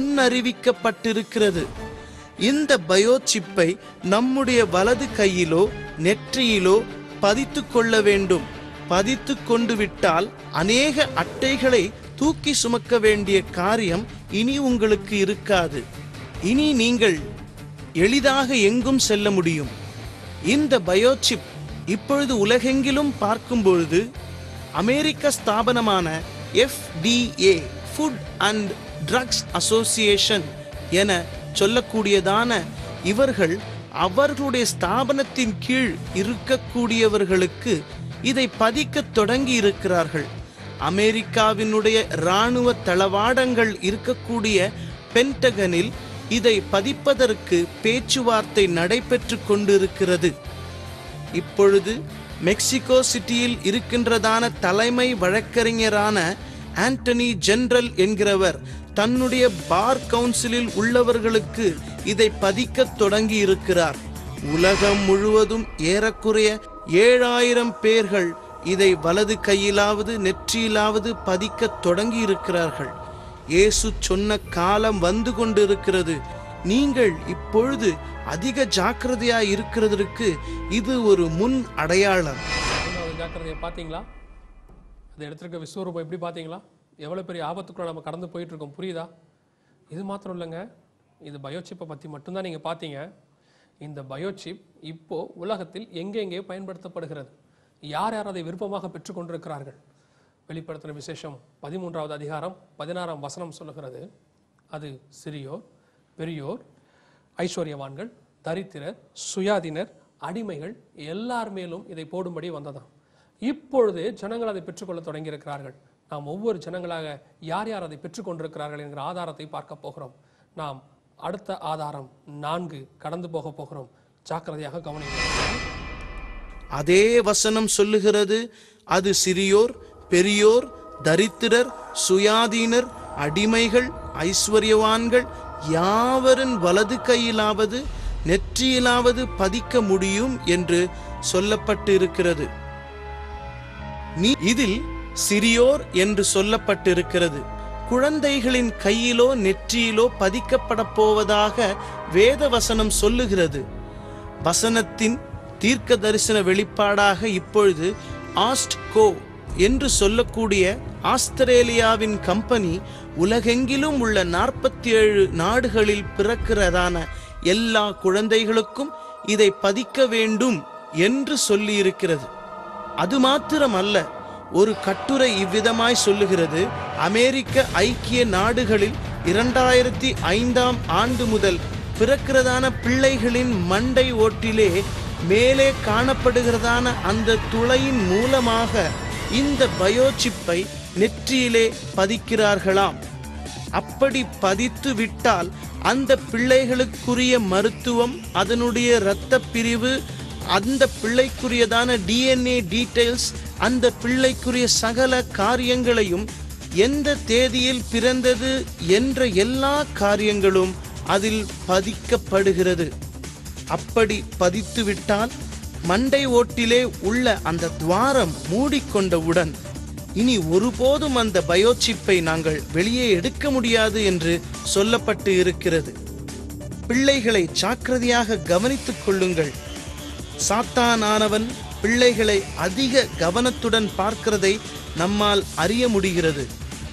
D: முன்னறிவிக்கப்பட்டிருக்கிறது இந்த பயோசிப்பை நம்முடைய வலது கையிலோ நெற்றியிலோ பதித்து கொள்ள வேண்டும் பதித்து கொண்டு விட்டால் அநேக அட்டைகளை தூக்கி சுமக்க வேண்டிய காரியம் இனி உங்களுக்கு இருக்காது இனி நீங்கள் எளிதாக எங்கும் செல்ல முடியும் இந்த பயோசிப் இப்பொழுது உலகெங்கிலும் பார்க்கும் பொழுது அமெரிக்க ஸ்தாபனமான FDA food and drugs association என சொல்லக்கூடியதான இவர்கள் அவர்களுடைய ஸ்தாபனத்தின் கீழ் இருக்கக்கூடியவர்களுக்கு இதை பதிக்கத் தொடங்கி இருக்கிறார்கள் அமெரிக்காவினுடைய இராணுவ தளவாடங்கள் இருக்கக்கூடிய பென்டகனில் இதை பதிப்பதற்கு பேச்சுவார்த்தை நடைபெற்று கொண்டிருக்கிறது இப்பொழுது மெக்சிகோ சிட்டியில் இருக்கின்றதான தலைமை வழக்கறிஞரான ஆண்டனி ஜெனரல் என்கிறவர் தன்னுடைய பார் கவுன்சிலில் உள்ளவர்களுக்கு இதை பதிக்கத் தொடங்கி இருக்கிறார் உலகம் முழுவதும் ஏறக்குறைய ஏழாயிரம் பேர்கள் இதை வலது கையிலாவது நெற்றியிலாவது பதிக்கத் தொடங்கி இருக்கிறார்கள் இயேசு சொன்ன காலம் வந்து கொண்டிருக்கிறது நீங்கள் இப்பொழுது அதிக ஜாக்கிரதையா இருக்கிறதற்கு இது ஒரு முன் அடையாளம்
A: மூணாவது ஜாக்கிரதையை பார்த்தீங்களா அதை எடுத்திருக்க விஸ்வரூபம் எப்படி பார்த்தீங்களா எவ்வளோ பெரிய ஆபத்துக்குள்ள நம்ம கடந்து போயிட்டு இருக்கோம் புரியுதா இது மாத்திரம் இல்லைங்க இது பயோசிப்பை பற்றி மட்டும்தான் நீங்கள் பார்த்தீங்க இந்த பயோசிப் இப்போ உலகத்தில் எங்கெங்கே பயன்படுத்தப்படுகிறது யார் யார் அதை விருப்பமாக பெற்றுக்கொண்டிருக்கிறார்கள் வெளிப்படுத்தின விசேஷம் பதிமூன்றாவது அதிகாரம் பதினாறாம் வசனம் சொல்லுகிறது அது சிறியோர் பெரியோர் ஐஸ்வர்யவான்கள் தரித்திரர் சுயாதீனர் அடிமைகள் எல்லார் மேலும் இதை போடும்படி வந்ததாம் இப்பொழுது ஜனங்கள் அதை பெற்றுக்கொள்ள தொடங்கியிருக்கிறார்கள் நாம் ஒவ்வொரு ஜனங்களாக யார் யார் அதை பெற்றுக்கொண்டிருக்கிறார்கள் என்கிற ஆதாரத்தை பார்க்க போகிறோம் நாம் அடுத்த ஆதாரம் நான்கு கடந்து போக போகிறோம் ஜாக்கிரதையாக கவனிக்கிறோம்
D: அதே வசனம் சொல்லுகிறது அது சிறியோர் பெரியோர் தரித்திரர் சுயாதீனர் அடிமைகள் ஐஸ்வர்யவான்கள் யாவரின் வலது கையிலாவது நெற்றியிலாவது பதிக்க முடியும் என்று சொல்லப்பட்டு இருக்கிறது நீ இதில் சிறியோர் என்று சொல்லப்பட்டிருக்கிறது குழந்தைகளின் கையிலோ நெற்றியிலோ பதிக்கப்பட போவதாக வேத வசனம் சொல்லுகிறது வசனத்தின் தீர்க்க தரிசன வெளிப்பாடாக இப்பொழுது ஆஸ்ட்கோ என்று சொல்லக்கூடிய ஆஸ்திரேலியாவின் கம்பெனி உலகெங்கிலும் உள்ள நாற்பத்தி ஏழு நாடுகளில் பிறக்கிறதான எல்லா குழந்தைகளுக்கும் இதை பதிக்க வேண்டும் என்று சொல்லியிருக்கிறது அது மாத்திரமல்ல ஒரு கட்டுரை இவ்விதமாய் சொல்லுகிறது அமெரிக்க ஐக்கிய நாடுகளில் இரண்டாயிரத்தி ஐந்தாம் ஆண்டு முதல் பிறக்கிறதான பிள்ளைகளின் மண்டை ஓட்டிலே மேலே காணப்படுகிறதான அந்த துளையின் மூலமாக இந்த பயோசிப்பை நெற்றியிலே பதிக்கிறார்களாம் அப்படி பதித்து விட்டால் அந்த பிள்ளைகளுக்குரிய மருத்துவம் அதனுடைய இரத்த பிரிவு அந்த பிள்ளைக்குரியதான டிஎன்ஏ டீடைல்ஸ் அந்த பிள்ளைக்குரிய சகல காரியங்களையும் எந்த தேதியில் பிறந்தது என்ற எல்லா காரியங்களும் அதில் பதிக்கப்படுகிறது அப்படி பதித்து விட்டால் மண்டை ஓட்டிலே உள்ள அந்த துவாரம் மூடிக்கொண்டவுடன் இனி ஒருபோதும் அந்த பயோசிப்பை நாங்கள் வெளியே எடுக்க முடியாது என்று சொல்லப்பட்டு இருக்கிறது பிள்ளைகளை ஜாக்கிரதையாக கவனித்துக் கொள்ளுங்கள் சாத்தானானவன் பிள்ளைகளை அதிக கவனத்துடன் பார்க்கிறதை நம்மால் அறிய முடிகிறது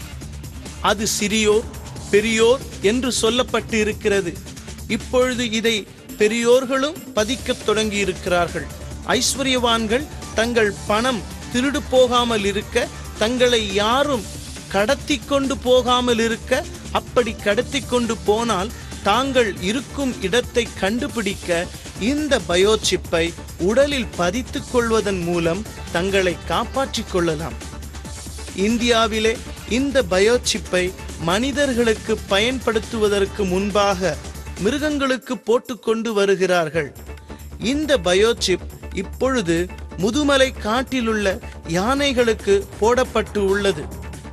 D: அது சிறியோர் பெரியோர் என்று சொல்லப்பட்டு இருக்கிறது இப்பொழுது இதை பெரியோர்களும் பதிக்கத் தொடங்கி இருக்கிறார்கள் ஐஸ்வர்யவான்கள் தங்கள் பணம் திருடு போகாமல் இருக்க தங்களை யாரும் கடத்தி கொண்டு போகாமல் இருக்க அப்படி கடத்தி கொண்டு போனால் தாங்கள் இருக்கும் இடத்தை கண்டுபிடிக்க இந்த பயோசிப்பை உடலில் பதித்துக் கொள்வதன் மூலம் தங்களை காப்பாற்றிக் கொள்ளலாம் இந்தியாவிலே இந்த பயோசிப்பை மனிதர்களுக்கு பயன்படுத்துவதற்கு முன்பாக மிருகங்களுக்கு போட்டுக்கொண்டு வருகிறார்கள் இந்த பயோசிப் இப்பொழுது முதுமலை காட்டிலுள்ள யானைகளுக்கு போடப்பட்டு உள்ளது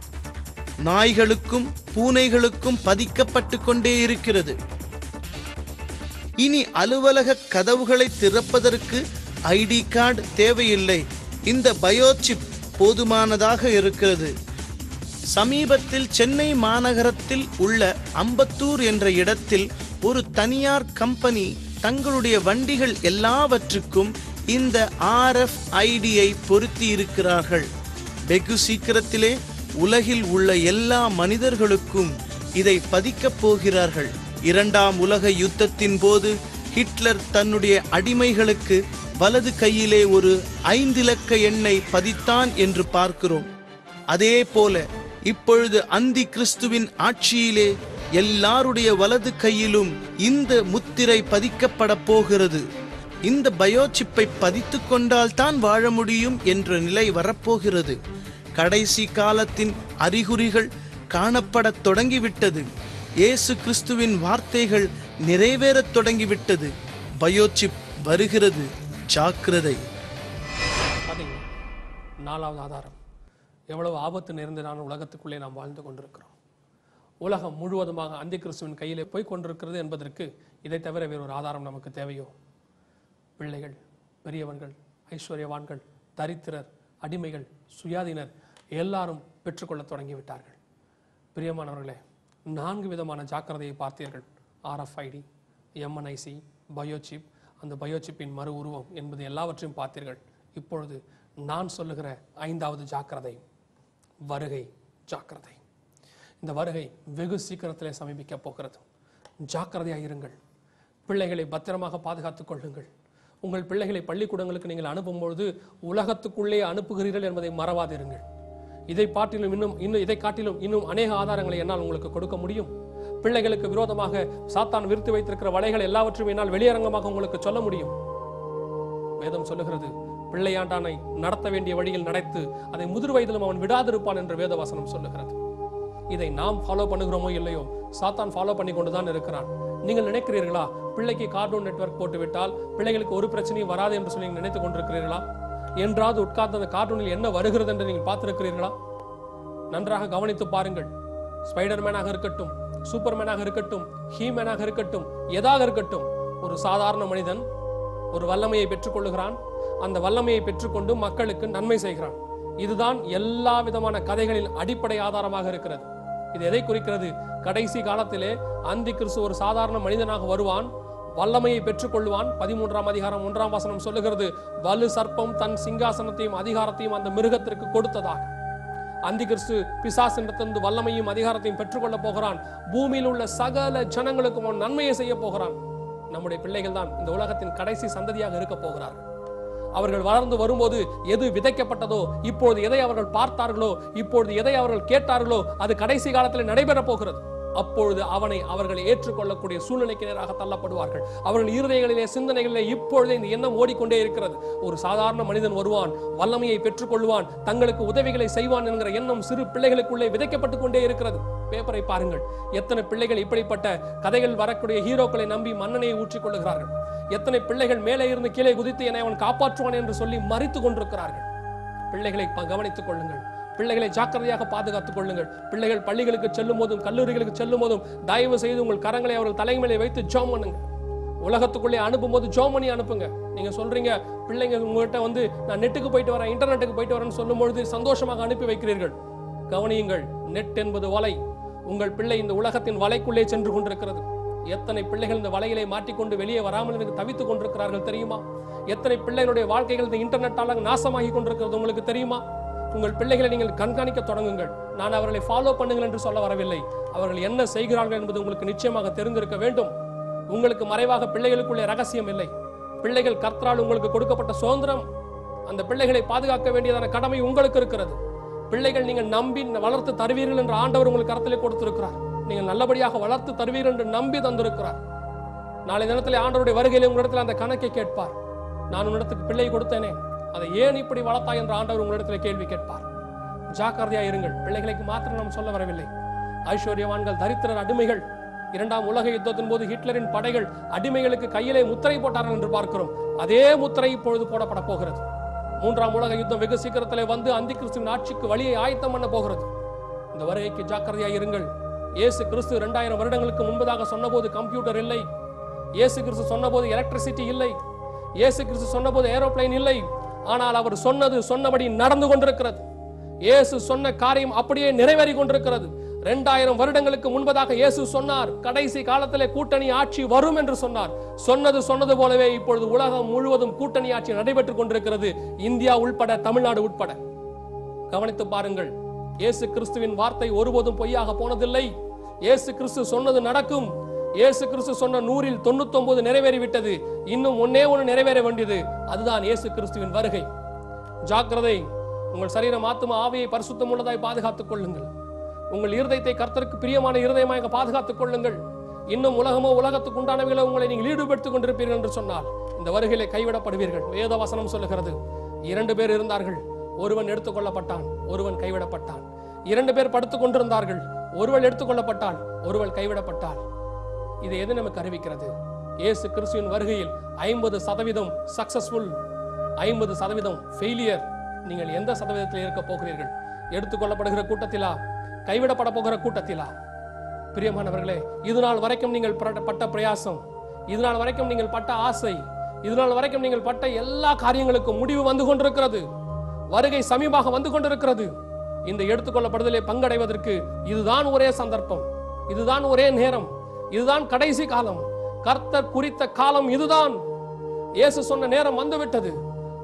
D: நாய்களுக்கும் பூனைகளுக்கும் பதிக்கப்பட்டு கொண்டே இருக்கிறது இனி அலுவலக கதவுகளை திறப்பதற்கு ஐடி கார்டு தேவையில்லை இந்த பயோசிப் போதுமானதாக இருக்கிறது சமீபத்தில் சென்னை மாநகரத்தில் உள்ள அம்பத்தூர் என்ற இடத்தில் ஒரு தனியார் கம்பெனி தங்களுடைய வண்டிகள் எல்லாவற்றுக்கும் இந்த ஆர்எஃப் ஐடியை பொருத்தி இருக்கிறார்கள் வெகு சீக்கிரத்திலே உலகில் உள்ள எல்லா மனிதர்களுக்கும் இதை பதிக்கப் போகிறார்கள் இரண்டாம் உலக யுத்தத்தின் போது ஹிட்லர் தன்னுடைய அடிமைகளுக்கு வலது கையிலே ஒரு ஐந்திலக்க எண்ணை பதித்தான் என்று பார்க்கிறோம் அதே போல இப்பொழுது அந்தி கிறிஸ்துவின் ஆட்சியிலே எல்லாருடைய வலது கையிலும் இந்த முத்திரை பதிக்கப்பட போகிறது இந்த பயோசிப்பை பதித்து கொண்டால் தான் வாழ முடியும் என்ற நிலை வரப்போகிறது கடைசி காலத்தின் அறிகுறிகள் காணப்படத் தொடங்கிவிட்டது இயேசு கிறிஸ்துவின் வார்த்தைகள் நிறைவேறத் தொடங்கிவிட்டது பயோசிப் வருகிறது ஜாக்கிரதை
A: பார்த்தீங்களா நாலாவது ஆதாரம் எவ்வளவு ஆபத்து நிறைந்ததான உலகத்துக்குள்ளே நாம் வாழ்ந்து கொண்டிருக்கிறோம் உலகம் முழுவதுமாக அந்தி கிறிஸ்துவின் கையிலே போய் கொண்டிருக்கிறது என்பதற்கு இதை தவிர வேறொரு ஆதாரம் நமக்கு தேவையோ பிள்ளைகள் பெரியவன்கள் ஐஸ்வர்யவான்கள் தரித்திரர் அடிமைகள் சுயாதீனர் எல்லாரும் பெற்றுக்கொள்ளத் தொடங்கிவிட்டார்கள் பிரியமானவர்களே நான்கு விதமான ஜாக்கிரதையை பார்த்தீர்கள் ஆர்எஃப்ஐடி எம்என்ஐசி பயோசிப் அந்த பயோசிப்பின் மறு உருவம் என்பது எல்லாவற்றையும் பார்த்தீர்கள் இப்பொழுது நான் சொல்லுகிற ஐந்தாவது ஜாக்கிரதை வருகை ஜாக்கிரதை இந்த வருகை வெகு சீக்கிரத்திலே சமீபிக்க போகிறது ஜாக்கிரதையாக இருங்கள் பிள்ளைகளை பத்திரமாக பாதுகாத்துக் கொள்ளுங்கள் உங்கள் பிள்ளைகளை பள்ளிக்கூடங்களுக்கு நீங்கள் அனுப்பும்பொழுது உலகத்துக்குள்ளே அனுப்புகிறீர்கள் என்பதை மறவாதிருங்கள் இதை பாட்டிலும் இன்னும் இன்னும் இதை காட்டிலும் இன்னும் அநேக ஆதாரங்களை என்னால் உங்களுக்கு கொடுக்க முடியும் பிள்ளைகளுக்கு விரோதமாக சாத்தான் விரித்து வைத்திருக்கிற வலைகள் எல்லாவற்றையும் என்னால் வெளியரங்கமாக உங்களுக்கு சொல்ல முடியும் வேதம் சொல்லுகிறது பிள்ளையாண்டானை நடத்த வேண்டிய வழியில் நடத்து அதை முதிர் வயதிலும் அவன் விடாதிருப்பான் என்று வேதவசனம் சொல்லுகிறது இதை நாம் ஃபாலோ பண்ணுகிறோமோ இல்லையோ சாத்தான் ஃபாலோ பண்ணி கொண்டுதான் இருக்கிறான் நீங்கள் நினைக்கிறீர்களா பிள்ளைக்கு கார்ட்டூன் நெட்வொர்க் போட்டு விட்டால் பிள்ளைகளுக்கு ஒரு பிரச்சனையும் வராது என்று சொல்லி நீங்கள் நினைத்துக் கொண்டிருக்கிறீர்களா என்றாவது உட்கார்ந்து அந்த கார்ட்டூனில் என்ன வருகிறது என்று நீங்கள் பார்த்திருக்கிறீர்களா நன்றாக கவனித்து பாருங்கள் ஸ்பைடர்மேனாக இருக்கட்டும் சூப்பர்மேனாக இருக்கட்டும் ஹீமேனாக இருக்கட்டும் எதாக இருக்கட்டும் ஒரு சாதாரண மனிதன் ஒரு வல்லமையை பெற்றுக்கொள்ளுகிறான் அந்த வல்லமையை பெற்றுக்கொண்டு மக்களுக்கு நன்மை செய்கிறான் இதுதான் எல்லா விதமான கதைகளின் அடிப்படை ஆதாரமாக இருக்கிறது இது எதை குறிக்கிறது கடைசி காலத்திலே அந்தி கிறிஸ்து ஒரு சாதாரண மனிதனாக வருவான் வல்லமையை பெற்றுக்கொள்வான் பதிமூன்றாம் அதிகாரம் ஒன்றாம் வசனம் சொல்லுகிறது வலு சர்ப்பம் தன் சிங்காசனத்தையும் அதிகாரத்தையும் அந்த மிருகத்திற்கு கொடுத்ததாக அந்தி கிறிஸ்து பிசாசிடத்திலிருந்து வல்லமையும் அதிகாரத்தையும் பெற்றுக்கொள்ள போகிறான் பூமியில் உள்ள சகல ஜனங்களுக்கும் அவன் நன்மையை செய்ய போகிறான் நம்முடைய பிள்ளைகள் தான் இந்த உலகத்தின் கடைசி சந்ததியாக இருக்க போகிறார்கள் அவர்கள் வளர்ந்து வரும்போது எது விதைக்கப்பட்டதோ இப்பொழுது எதை அவர்கள் பார்த்தார்களோ இப்பொழுது எதை அவர்கள் கேட்டார்களோ அது கடைசி காலத்தில் நடைபெறப் போகிறது அப்பொழுது அவனை அவர்கள் ஏற்றுக்கொள்ளக்கூடிய சூழ்நிலைக்கு நேராக தள்ளப்படுவார்கள் அவர்கள் இருதயங்களிலே சிந்தனைகளிலே இப்பொழுதே இந்த எண்ணம் ஓடிக்கொண்டே இருக்கிறது ஒரு சாதாரண மனிதன் வருவான் வல்லமையை பெற்றுக்கொள்வான் தங்களுக்கு உதவிகளை செய்வான் என்கிற எண்ணம் சிறு பிள்ளைகளுக்குள்ளே விதைக்கப்பட்டு கொண்டே இருக்கிறது பேப்பரை பாருங்கள் எத்தனை பிள்ளைகள் இப்படிப்பட்ட கதைகள் வரக்கூடிய ஹீரோக்களை நம்பி மன்னனையை ஊற்றிக் கொள்ளுகிறார்கள் எத்தனை பிள்ளைகள் மேலே இருந்து கீழே குதித்து என்னை அவன் காப்பாற்றுவான் என்று சொல்லி மறித்து கொண்டிருக்கிறார்கள் பிள்ளைகளை ப- கவனித்துக் கொள்ளுங்கள் பிள்ளைகளை ஜாக்கிரதையாக பாதுகாத்துக் கொள்ளுங்கள் பிள்ளைகள் பள்ளிகளுக்கு செல்லும் போதும் கல்லூரிகளுக்கு செல்லும் போதும் தயவு செய்து உங்கள் கரங்களை அவர்கள் தலைமையிலே வைத்து ஜோம் பண்ணுங்க உலகத்துக்குள்ளே அனுப்பும் போது ஜோம் பண்ணி அனுப்புங்க நீங்க சொல்றீங்க பிள்ளைங்க உங்ககிட்ட வந்து நான் நெட்டுக்கு போயிட்டு வரேன் இன்டர்நெட்டுக்கு போயிட்டு வரேன்னு சொல்லும் பொழுது சந்தோஷமாக அனுப்பி வைக்கிறீர்கள் கவனியுங்கள் நெட் என்பது வலை உங்கள் பிள்ளை இந்த உலகத்தின் வலைக்குள்ளே சென்று கொண்டிருக்கிறது எத்தனை பிள்ளைகள் இந்த வலையிலே மாட்டிக்கொண்டு வெளியே வராமல் எனக்கு தவித்துக் கொண்டிருக்கிறார்கள் தெரியுமா எத்தனை பிள்ளைகளுடைய வாழ்க்கைகள் இந்த இன்டர்நெட்டால நாசமாகி கொண்டிருக்கிறது உங்களுக்கு தெரியுமா உங்கள் பிள்ளைகளை நீங்கள் கண்காணிக்க தொடங்குங்கள் நான் அவர்களை ஃபாலோ பண்ணுங்கள் என்று சொல்ல வரவில்லை அவர்கள் என்ன செய்கிறார்கள் என்பது உங்களுக்கு நிச்சயமாக தெரிந்திருக்க வேண்டும் உங்களுக்கு மறைவாக பிள்ளைகளுக்குள்ளே ரகசியம் இல்லை பிள்ளைகள் கர்த்தரால் உங்களுக்கு கொடுக்கப்பட்ட சுதந்திரம் அந்த பிள்ளைகளை பாதுகாக்க வேண்டியதான கடமை உங்களுக்கு இருக்கிறது பிள்ளைகள் நீங்கள் நம்பி வளர்த்து தருவீர்கள் என்று ஆண்டவர் உங்களுக்கு கருத்திலே கொடுத்திருக்கிறார் நீங்கள் நல்லபடியாக வளர்த்து தருவீர்கள் என்று நம்பி தந்திருக்கிறார் நாளை தினத்தில் ஆண்டவருடைய வருகையிலே உங்களிடத்தில் அந்த கணக்கை கேட்பார் நான் உன்னிடத்துக்கு பிள்ளை கொடுத்தேனே அதை ஏன் இப்படி வளர்த்தாய் என்று ஆண்டவர் உங்களிடத்தில் கேள்வி கேட்பார் ஜாக்கிரதையா இருங்கள் பிள்ளைகளுக்கு மாத்திரம் நாம் சொல்ல வரவில்லை ஐஸ்வர்யவான்கள் தரித்திரர் அடிமைகள் இரண்டாம் உலக யுத்தத்தின் போது ஹிட்லரின் படைகள் அடிமைகளுக்கு கையிலே முத்திரை போட்டார்கள் என்று பார்க்கிறோம் அதே முத்திரை இப்பொழுது போடப்பட போகிறது மூன்றாம் உலக யுத்தம் வெகு சீக்கிரத்திலே வந்து அந்தி கிறிஸ்துவின் ஆட்சிக்கு வழியை ஆயத்தம் பண்ண போகிறது இந்த வருகைக்கு ஜாக்கிரதையா இருங்கள் இயேசு கிறிஸ்து இரண்டாயிரம் வருடங்களுக்கு முன்பதாக சொன்னபோது கம்ப்யூட்டர் இல்லை இயேசு கிறிஸ்து சொன்னபோது எலக்ட்ரிசிட்டி இல்லை இயேசு கிறிஸ்து சொன்னபோது ஏரோப்ளேன் இல்லை ஆனால் அவர் சொன்னது சொன்னபடி நடந்து கொண்டிருக்கிறது இயேசு சொன்ன காரியம் அப்படியே நிறைவேறி கொண்டிருக்கிறது இரண்டாயிரம் வருடங்களுக்கு முன்பதாக இயேசு சொன்னார் கடைசி காலத்திலே கூட்டணி ஆட்சி வரும் என்று சொன்னார் சொன்னது சொன்னது போலவே இப்பொழுது உலகம் முழுவதும் கூட்டணி ஆட்சி நடைபெற்றுக் கொண்டிருக்கிறது இந்தியா உட்பட தமிழ்நாடு உட்பட கவனித்து பாருங்கள் இயேசு கிறிஸ்துவின் வார்த்தை ஒருபோதும் பொய்யாக போனதில்லை இயேசு கிறிஸ்து சொன்னது நடக்கும் இயேசு கிறிஸ்து சொன்ன நூறில் தொண்ணூத்தொன்பது நிறைவேறிவிட்டது இன்னும் ஒன்னே ஒன்று நிறைவேற வேண்டியது அதுதான் இயேசு கிறிஸ்துவின் வருகை ஜாக்கிரதை உங்கள் சரீரம் ஆத்தும ஆவியை பரிசுத்தம் உள்ளதாய் பாதுகாத்துக் கொள்ளுங்கள் உங்கள் இருதயத்தை கர்த்தருக்கு பிரியமான இருதயமாக பாதுகாத்துக் கொள்ளுங்கள் இன்னும் உலகமோ உலகத்துக்கு உண்டானவைகளோ உங்களை நீங்கள் ஈடுபடுத்திக் கொண்டிருப்பீர்கள் என்று சொன்னால் இந்த வருகையிலே கைவிடப்படுவீர்கள் வேத வசனம் சொல்லுகிறது இரண்டு பேர் இருந்தார்கள் ஒருவன் எடுத்துக்கொள்ளப்பட்டான் ஒருவன் கைவிடப்பட்டான் இரண்டு பேர் படுத்துக் கொண்டிருந்தார்கள் ஒருவள் எடுத்துக்கொள்ளப்பட்டாள் ஒருவள் கைவிடப்பட்டாள் இது எது நமக்கு அறிவிக்கிறது இயேசு கிறிஸ்துவின் வருகையில் ஐம்பது சதவீதம் சக்சஸ்ஃபுல் ஐம்பது சதவீதம் ஃபெயிலியர் நீங்கள் எந்த சதவீதத்தில் இருக்க போகிறீர்கள் எடுத்துக்கொள்ளப்படுகிற கூட்டத்திலா கைவிடப்பட போகிற கூட்டத்திலா பிரியமானவர்களே இது நாள் வரைக்கும் நீங்கள் பட்ட- பட்ட பிரயாசம் இது நாள் வரைக்கும் நீங்கள் பட்ட ஆசை இது நாள் வரைக்கும் நீங்கள் பட்ட எல்லா காரியங்களுக்கும் முடிவு வந்து கொண்டிருக்கிறது வருகை சமீபமாக வந்து கொண்டிருக்கிறது இந்த எடுத்துக்கொள்ளப்படுதலை பங்கடைவதற்கு இதுதான் ஒரே சந்தர்ப்பம் இதுதான் ஒரே நேரம் இதுதான் கடைசி காலம் கர்த்தர் குறித்த காலம் இதுதான் இயேசு சொன்ன நேரம் வந்துவிட்டது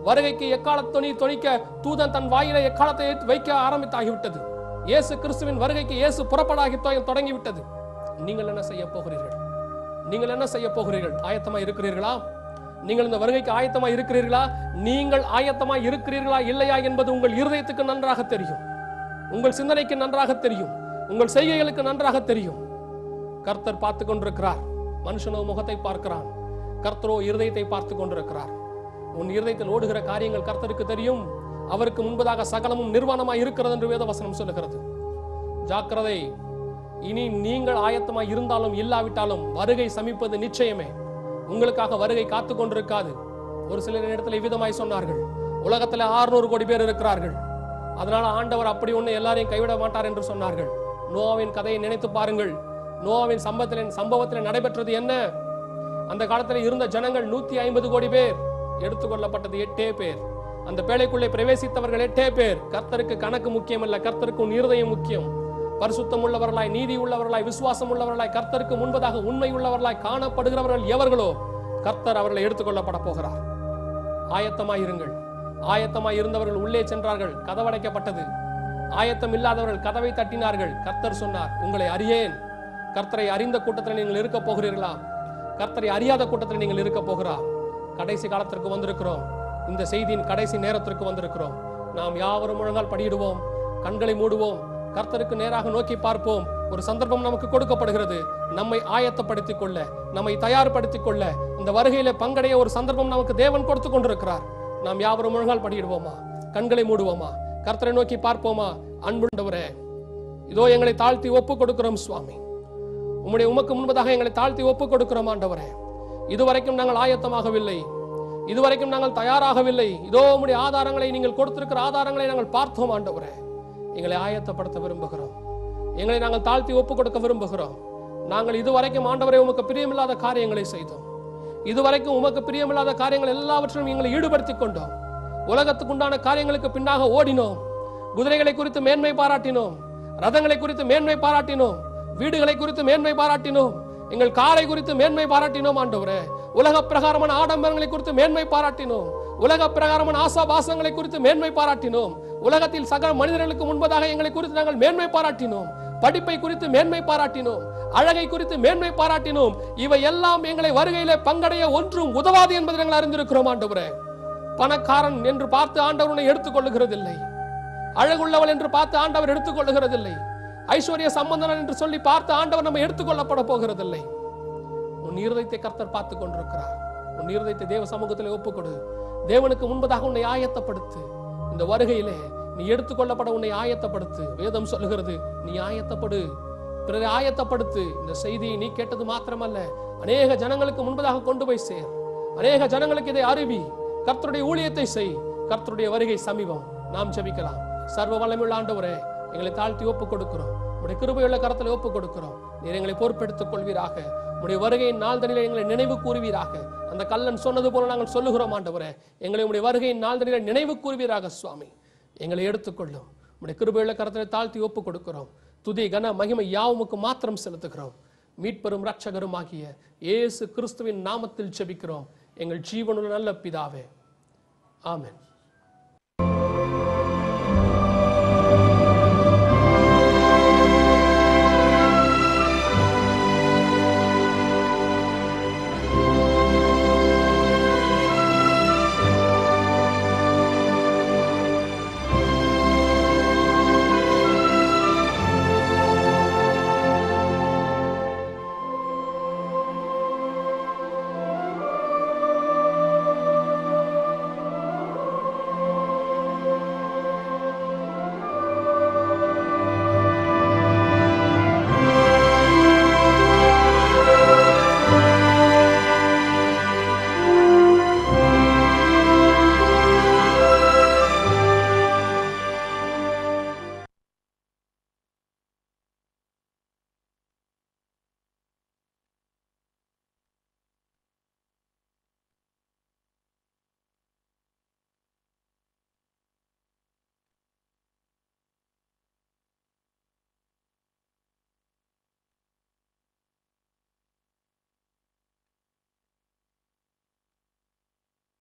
A: வருகைக்கு எக்காலத்தொனி தொனிக்க தூதன் தன் வாயில எக்காலத்தை வைக்க ஆரம்பித்தாகிவிட்டது இயேசு கிறிஸ்துவின் வருகைக்கு இயேசு புறப்படாகி தொ- தொடங்கிவிட்டது நீங்கள் என்ன செய்ய போகிறீர்கள் நீங்கள் என்ன செய்ய போகிறீர்கள் ஆயத்தமா இருக்கிறீர்களா நீங்கள் இந்த வருகைக்கு ஆயத்தமா இருக்கிறீர்களா நீங்கள் ஆயத்தமா இருக்கிறீர்களா இல்லையா என்பது உங்கள் இருதயத்துக்கு நன்றாக தெரியும் உங்கள் சிந்தனைக்கு நன்றாக தெரியும் உங்கள் செய்கைகளுக்கு நன்றாக தெரியும் கர்த்தர் பார்த்து கொண்டிருக்கிறார் மனுஷனோ முகத்தை பார்க்கிறான் கர்த்தரோ இருதயத்தை பார்த்து கொண்டிருக்கிறார் உன் இருதயத்தில் ஓடுகிற காரியங்கள் கர்த்தருக்கு தெரியும் அவருக்கு முன்பதாக சகலமும் நிர்வாணமாய் இருக்கிறது என்று வேதவசனம் சொல்லுகிறது ஜாக்கிரதை இனி நீங்கள் ஆயத்தமாய் இருந்தாலும் இல்லாவிட்டாலும் வருகை சமிப்பது நிச்சயமே உங்களுக்காக வருகை காத்து கொண்டிருக்காது ஒரு சிலர் இடத்துல விதமாய் சொன்னார்கள் உலகத்துல 600 கோடி பேர் இருக்கிறார்கள் அதனால ஆண்டவர் அப்படி ஒண்ணு எல்லாரையும் கைவிட மாட்டார் என்று சொன்னார்கள் நோவாவின் கதையை நினைத்து பாருங்கள் நோவாவின் சம்பவத்தில் சம்பவத்தில் நடைபெற்றது என்ன அந்த காலத்தில் இருந்த ஜனங்கள் நூத்தி ஐம்பது கோடி பேர் எடுத்துக்கொள்ளப்பட்டது எட்டே பேர் அந்த பேழைக்குள்ளே பிரவேசித்தவர்கள் எட்டே பேர் கர்த்தருக்கு கணக்கு முக்கியம் அல்ல கர்த்தருக்கு உன் இருதயம் முக்கியம் பரிசுத்தம் உள்ளவர்களாய் நீதி உள்ளவர்களாய் விசுவாசம் உள்ளவர்களாய் கர்த்தருக்கு முன்பதாக உண்மை உள்ளவர்களாய் காணப்படுகிறவர்கள் எவர்களோ கர்த்தர் அவர்களை எடுத்துக்கொள்ளப்பட போகிறார் ஆயத்தமாய் இருங்கள் ஆயத்தமாய் இருந்தவர்கள் உள்ளே சென்றார்கள் கதவடைக்கப்பட்டது ஆயத்தம் இல்லாதவர்கள் கதவை தட்டினார்கள் கர்த்தர் சொன்னார் உங்களை அறியேன் கர்த்தரை அறிந்த கூட்டத்தில் நீங்கள் இருக்க போகிறீர்களா கர்த்தரை அறியாத கூட்டத்தில் நீங்கள் இருக்க போகிறா கடைசி காலத்திற்கு வந்திருக்கிறோம் இந்த செய்தியின் கடைசி நேரத்திற்கு வந்திருக்கிறோம் நாம் யாவரும் முழங்கால் படியிடுவோம் கண்களை மூடுவோம் கர்த்தருக்கு நேராக நோக்கி பார்ப்போம் ஒரு சந்தர்ப்பம் நமக்கு கொடுக்கப்படுகிறது நம்மை ஆயத்தப்படுத்திக் கொள்ள நம்மை தயார்படுத்திக் கொள்ள இந்த வருகையில பங்கடைய ஒரு சந்தர்ப்பம் நமக்கு தேவன் கொடுத்து கொண்டிருக்கிறார் நாம் யாவரும் முழங்கால் படியிடுவோமா கண்களை மூடுவோமா கர்த்தரை நோக்கி பார்ப்போமா அன்புண்டவரே இதோ எங்களை தாழ்த்தி ஒப்பு கொடுக்கிறோம் சுவாமி உம்முடைய உமக்கு முன்பதாக எங்களை தாழ்த்தி ஒப்பு கொடுக்கிறோம் ஆண்டவரே இதுவரைக்கும் நாங்கள் ஆயத்தமாகவில்லை இதுவரைக்கும் நாங்கள் தயாராகவில்லை இதோ உம்முடைய ஆதாரங்களை நீங்கள் கொடுத்திருக்கிற ஆதாரங்களை நாங்கள் பார்த்தோம் ஆண்டவரே எங்களை ஆயத்தப்படுத்த விரும்புகிறோம் எங்களை நாங்கள் தாழ்த்தி ஒப்பு கொடுக்க விரும்புகிறோம் நாங்கள் இதுவரைக்கும் ஆண்டவரே உமக்கு பிரியமில்லாத காரியங்களை செய்தோம் இதுவரைக்கும் உமக்கு பிரியமில்லாத காரியங்கள் எல்லாவற்றிலும் எங்களை ஈடுபடுத்திக் கொண்டோம் உலகத்துக்கு உண்டான காரியங்களுக்கு பின்னாக ஓடினோம் குதிரைகளை குறித்து மேன்மை பாராட்டினோம் ரதங்களை குறித்து மேன்மை பாராட்டினோம் வீடுகளை குறித்து மேன்மை பாராட்டினோம் எங்கள் காரை குறித்து மேன்மை பாராட்டினோம் ஆண்டவரே உலக பிரகாரமான ஆடம்பரங்களை குறித்து மேன்மை பாராட்டினோம் உலக பிரகாரமான ஆசாபாசங்களை குறித்து மேன்மை பாராட்டினோம் உலகத்தில் சகல மனிதர்களுக்கு முன்பதாக எங்களை குறித்து நாங்கள் மேன்மை பாராட்டினோம் படிப்பை குறித்து மேன்மை பாராட்டினோம் அழகை குறித்து மேன்மை பாராட்டினோம் இவை எல்லாம் எங்களை வருகையிலே பங்கடைய ஒன்றும் உதவாது என்பதை நாங்கள் அறிந்திருக்கிறோம் ஆண்டவரே பணக்காரன் என்று பார்த்து ஆண்டவர் உன்னை எடுத்துக்கொள்ளுகிறதில்லை அழகுள்ளவள் என்று பார்த்து ஆண்டவர் எடுத்துக்கொள்ளுகிறதில்லை ஐஸ்வர்ய சம்பந்தனன் என்று சொல்லி பார்த்து ஆண்டவர் நம்ம எடுத்துக்கொள்ளப்பட போகிறதில்லை உன் இருதயத்தை கர்த்தர் பார்த்து கொண்டிருக்கிறார் உன் இருதயத்தை தேவ சமூகத்தில் ஒப்புக்கொடு தேவனுக்கு முன்பதாக உன்னை ஆயத்தப்படுத்து இந்த வருகையிலே நீ எடுத்துக்கொள்ளப்பட உன்னை ஆயத்தப்படுத்து வேதம் சொல்லுகிறது நீ ஆயத்தப்படு பிறரை ஆயத்தப்படுத்து இந்த செய்தியை நீ கேட்டது மாத்திரமல்ல அநேக ஜனங்களுக்கு முன்பதாக கொண்டு போய் சேர் அநேக ஜனங்களுக்கு இதை அறிவி கர்த்தருடைய ஊழியத்தை செய் கர்த்தருடைய வருகை சமீபம் நாம் ஜெபிக்கலாம் சர்வ வல்லமையுள்ள ஆண்டவரே எங்களை தாழ்த்தி ஒப்புக் கொடுக்கிறோம் உடைய கிருபையுள்ள கரத்தில் ஒப்புக் கொடுக்கிறோம் நீர் எங்களை பொறுப்பெடுத்துக் கொள்வீராக உடைய வருகையின் நாள் தனியில் எங்களை நினைவு கூறுவீராக அந்த கல்லன் சொன்னது போல நாங்கள் சொல்லுகிறோம் ஆண்டவரே எங்களை உடைய வருகையின் நாள் தனியில் நினைவு கூறுவீராக சுவாமி எங்களை எடுத்துக்கொள்ளும் உடைய கிருபையுள்ள கரத்தில் தாழ்த்தி ஒப்புக் கொடுக்கிறோம் துதி கன மகிமை யாவுமுக்கு மாத்திரம் செலுத்துகிறோம் மீட்பெரும் ரட்சகரும் ஆகிய இயேசு கிறிஸ்துவின் நாமத்தில் ஜெபிக்கிறோம் எங்கள் ஜீவனுள்ள நல்ல பிதாவே ஆமென்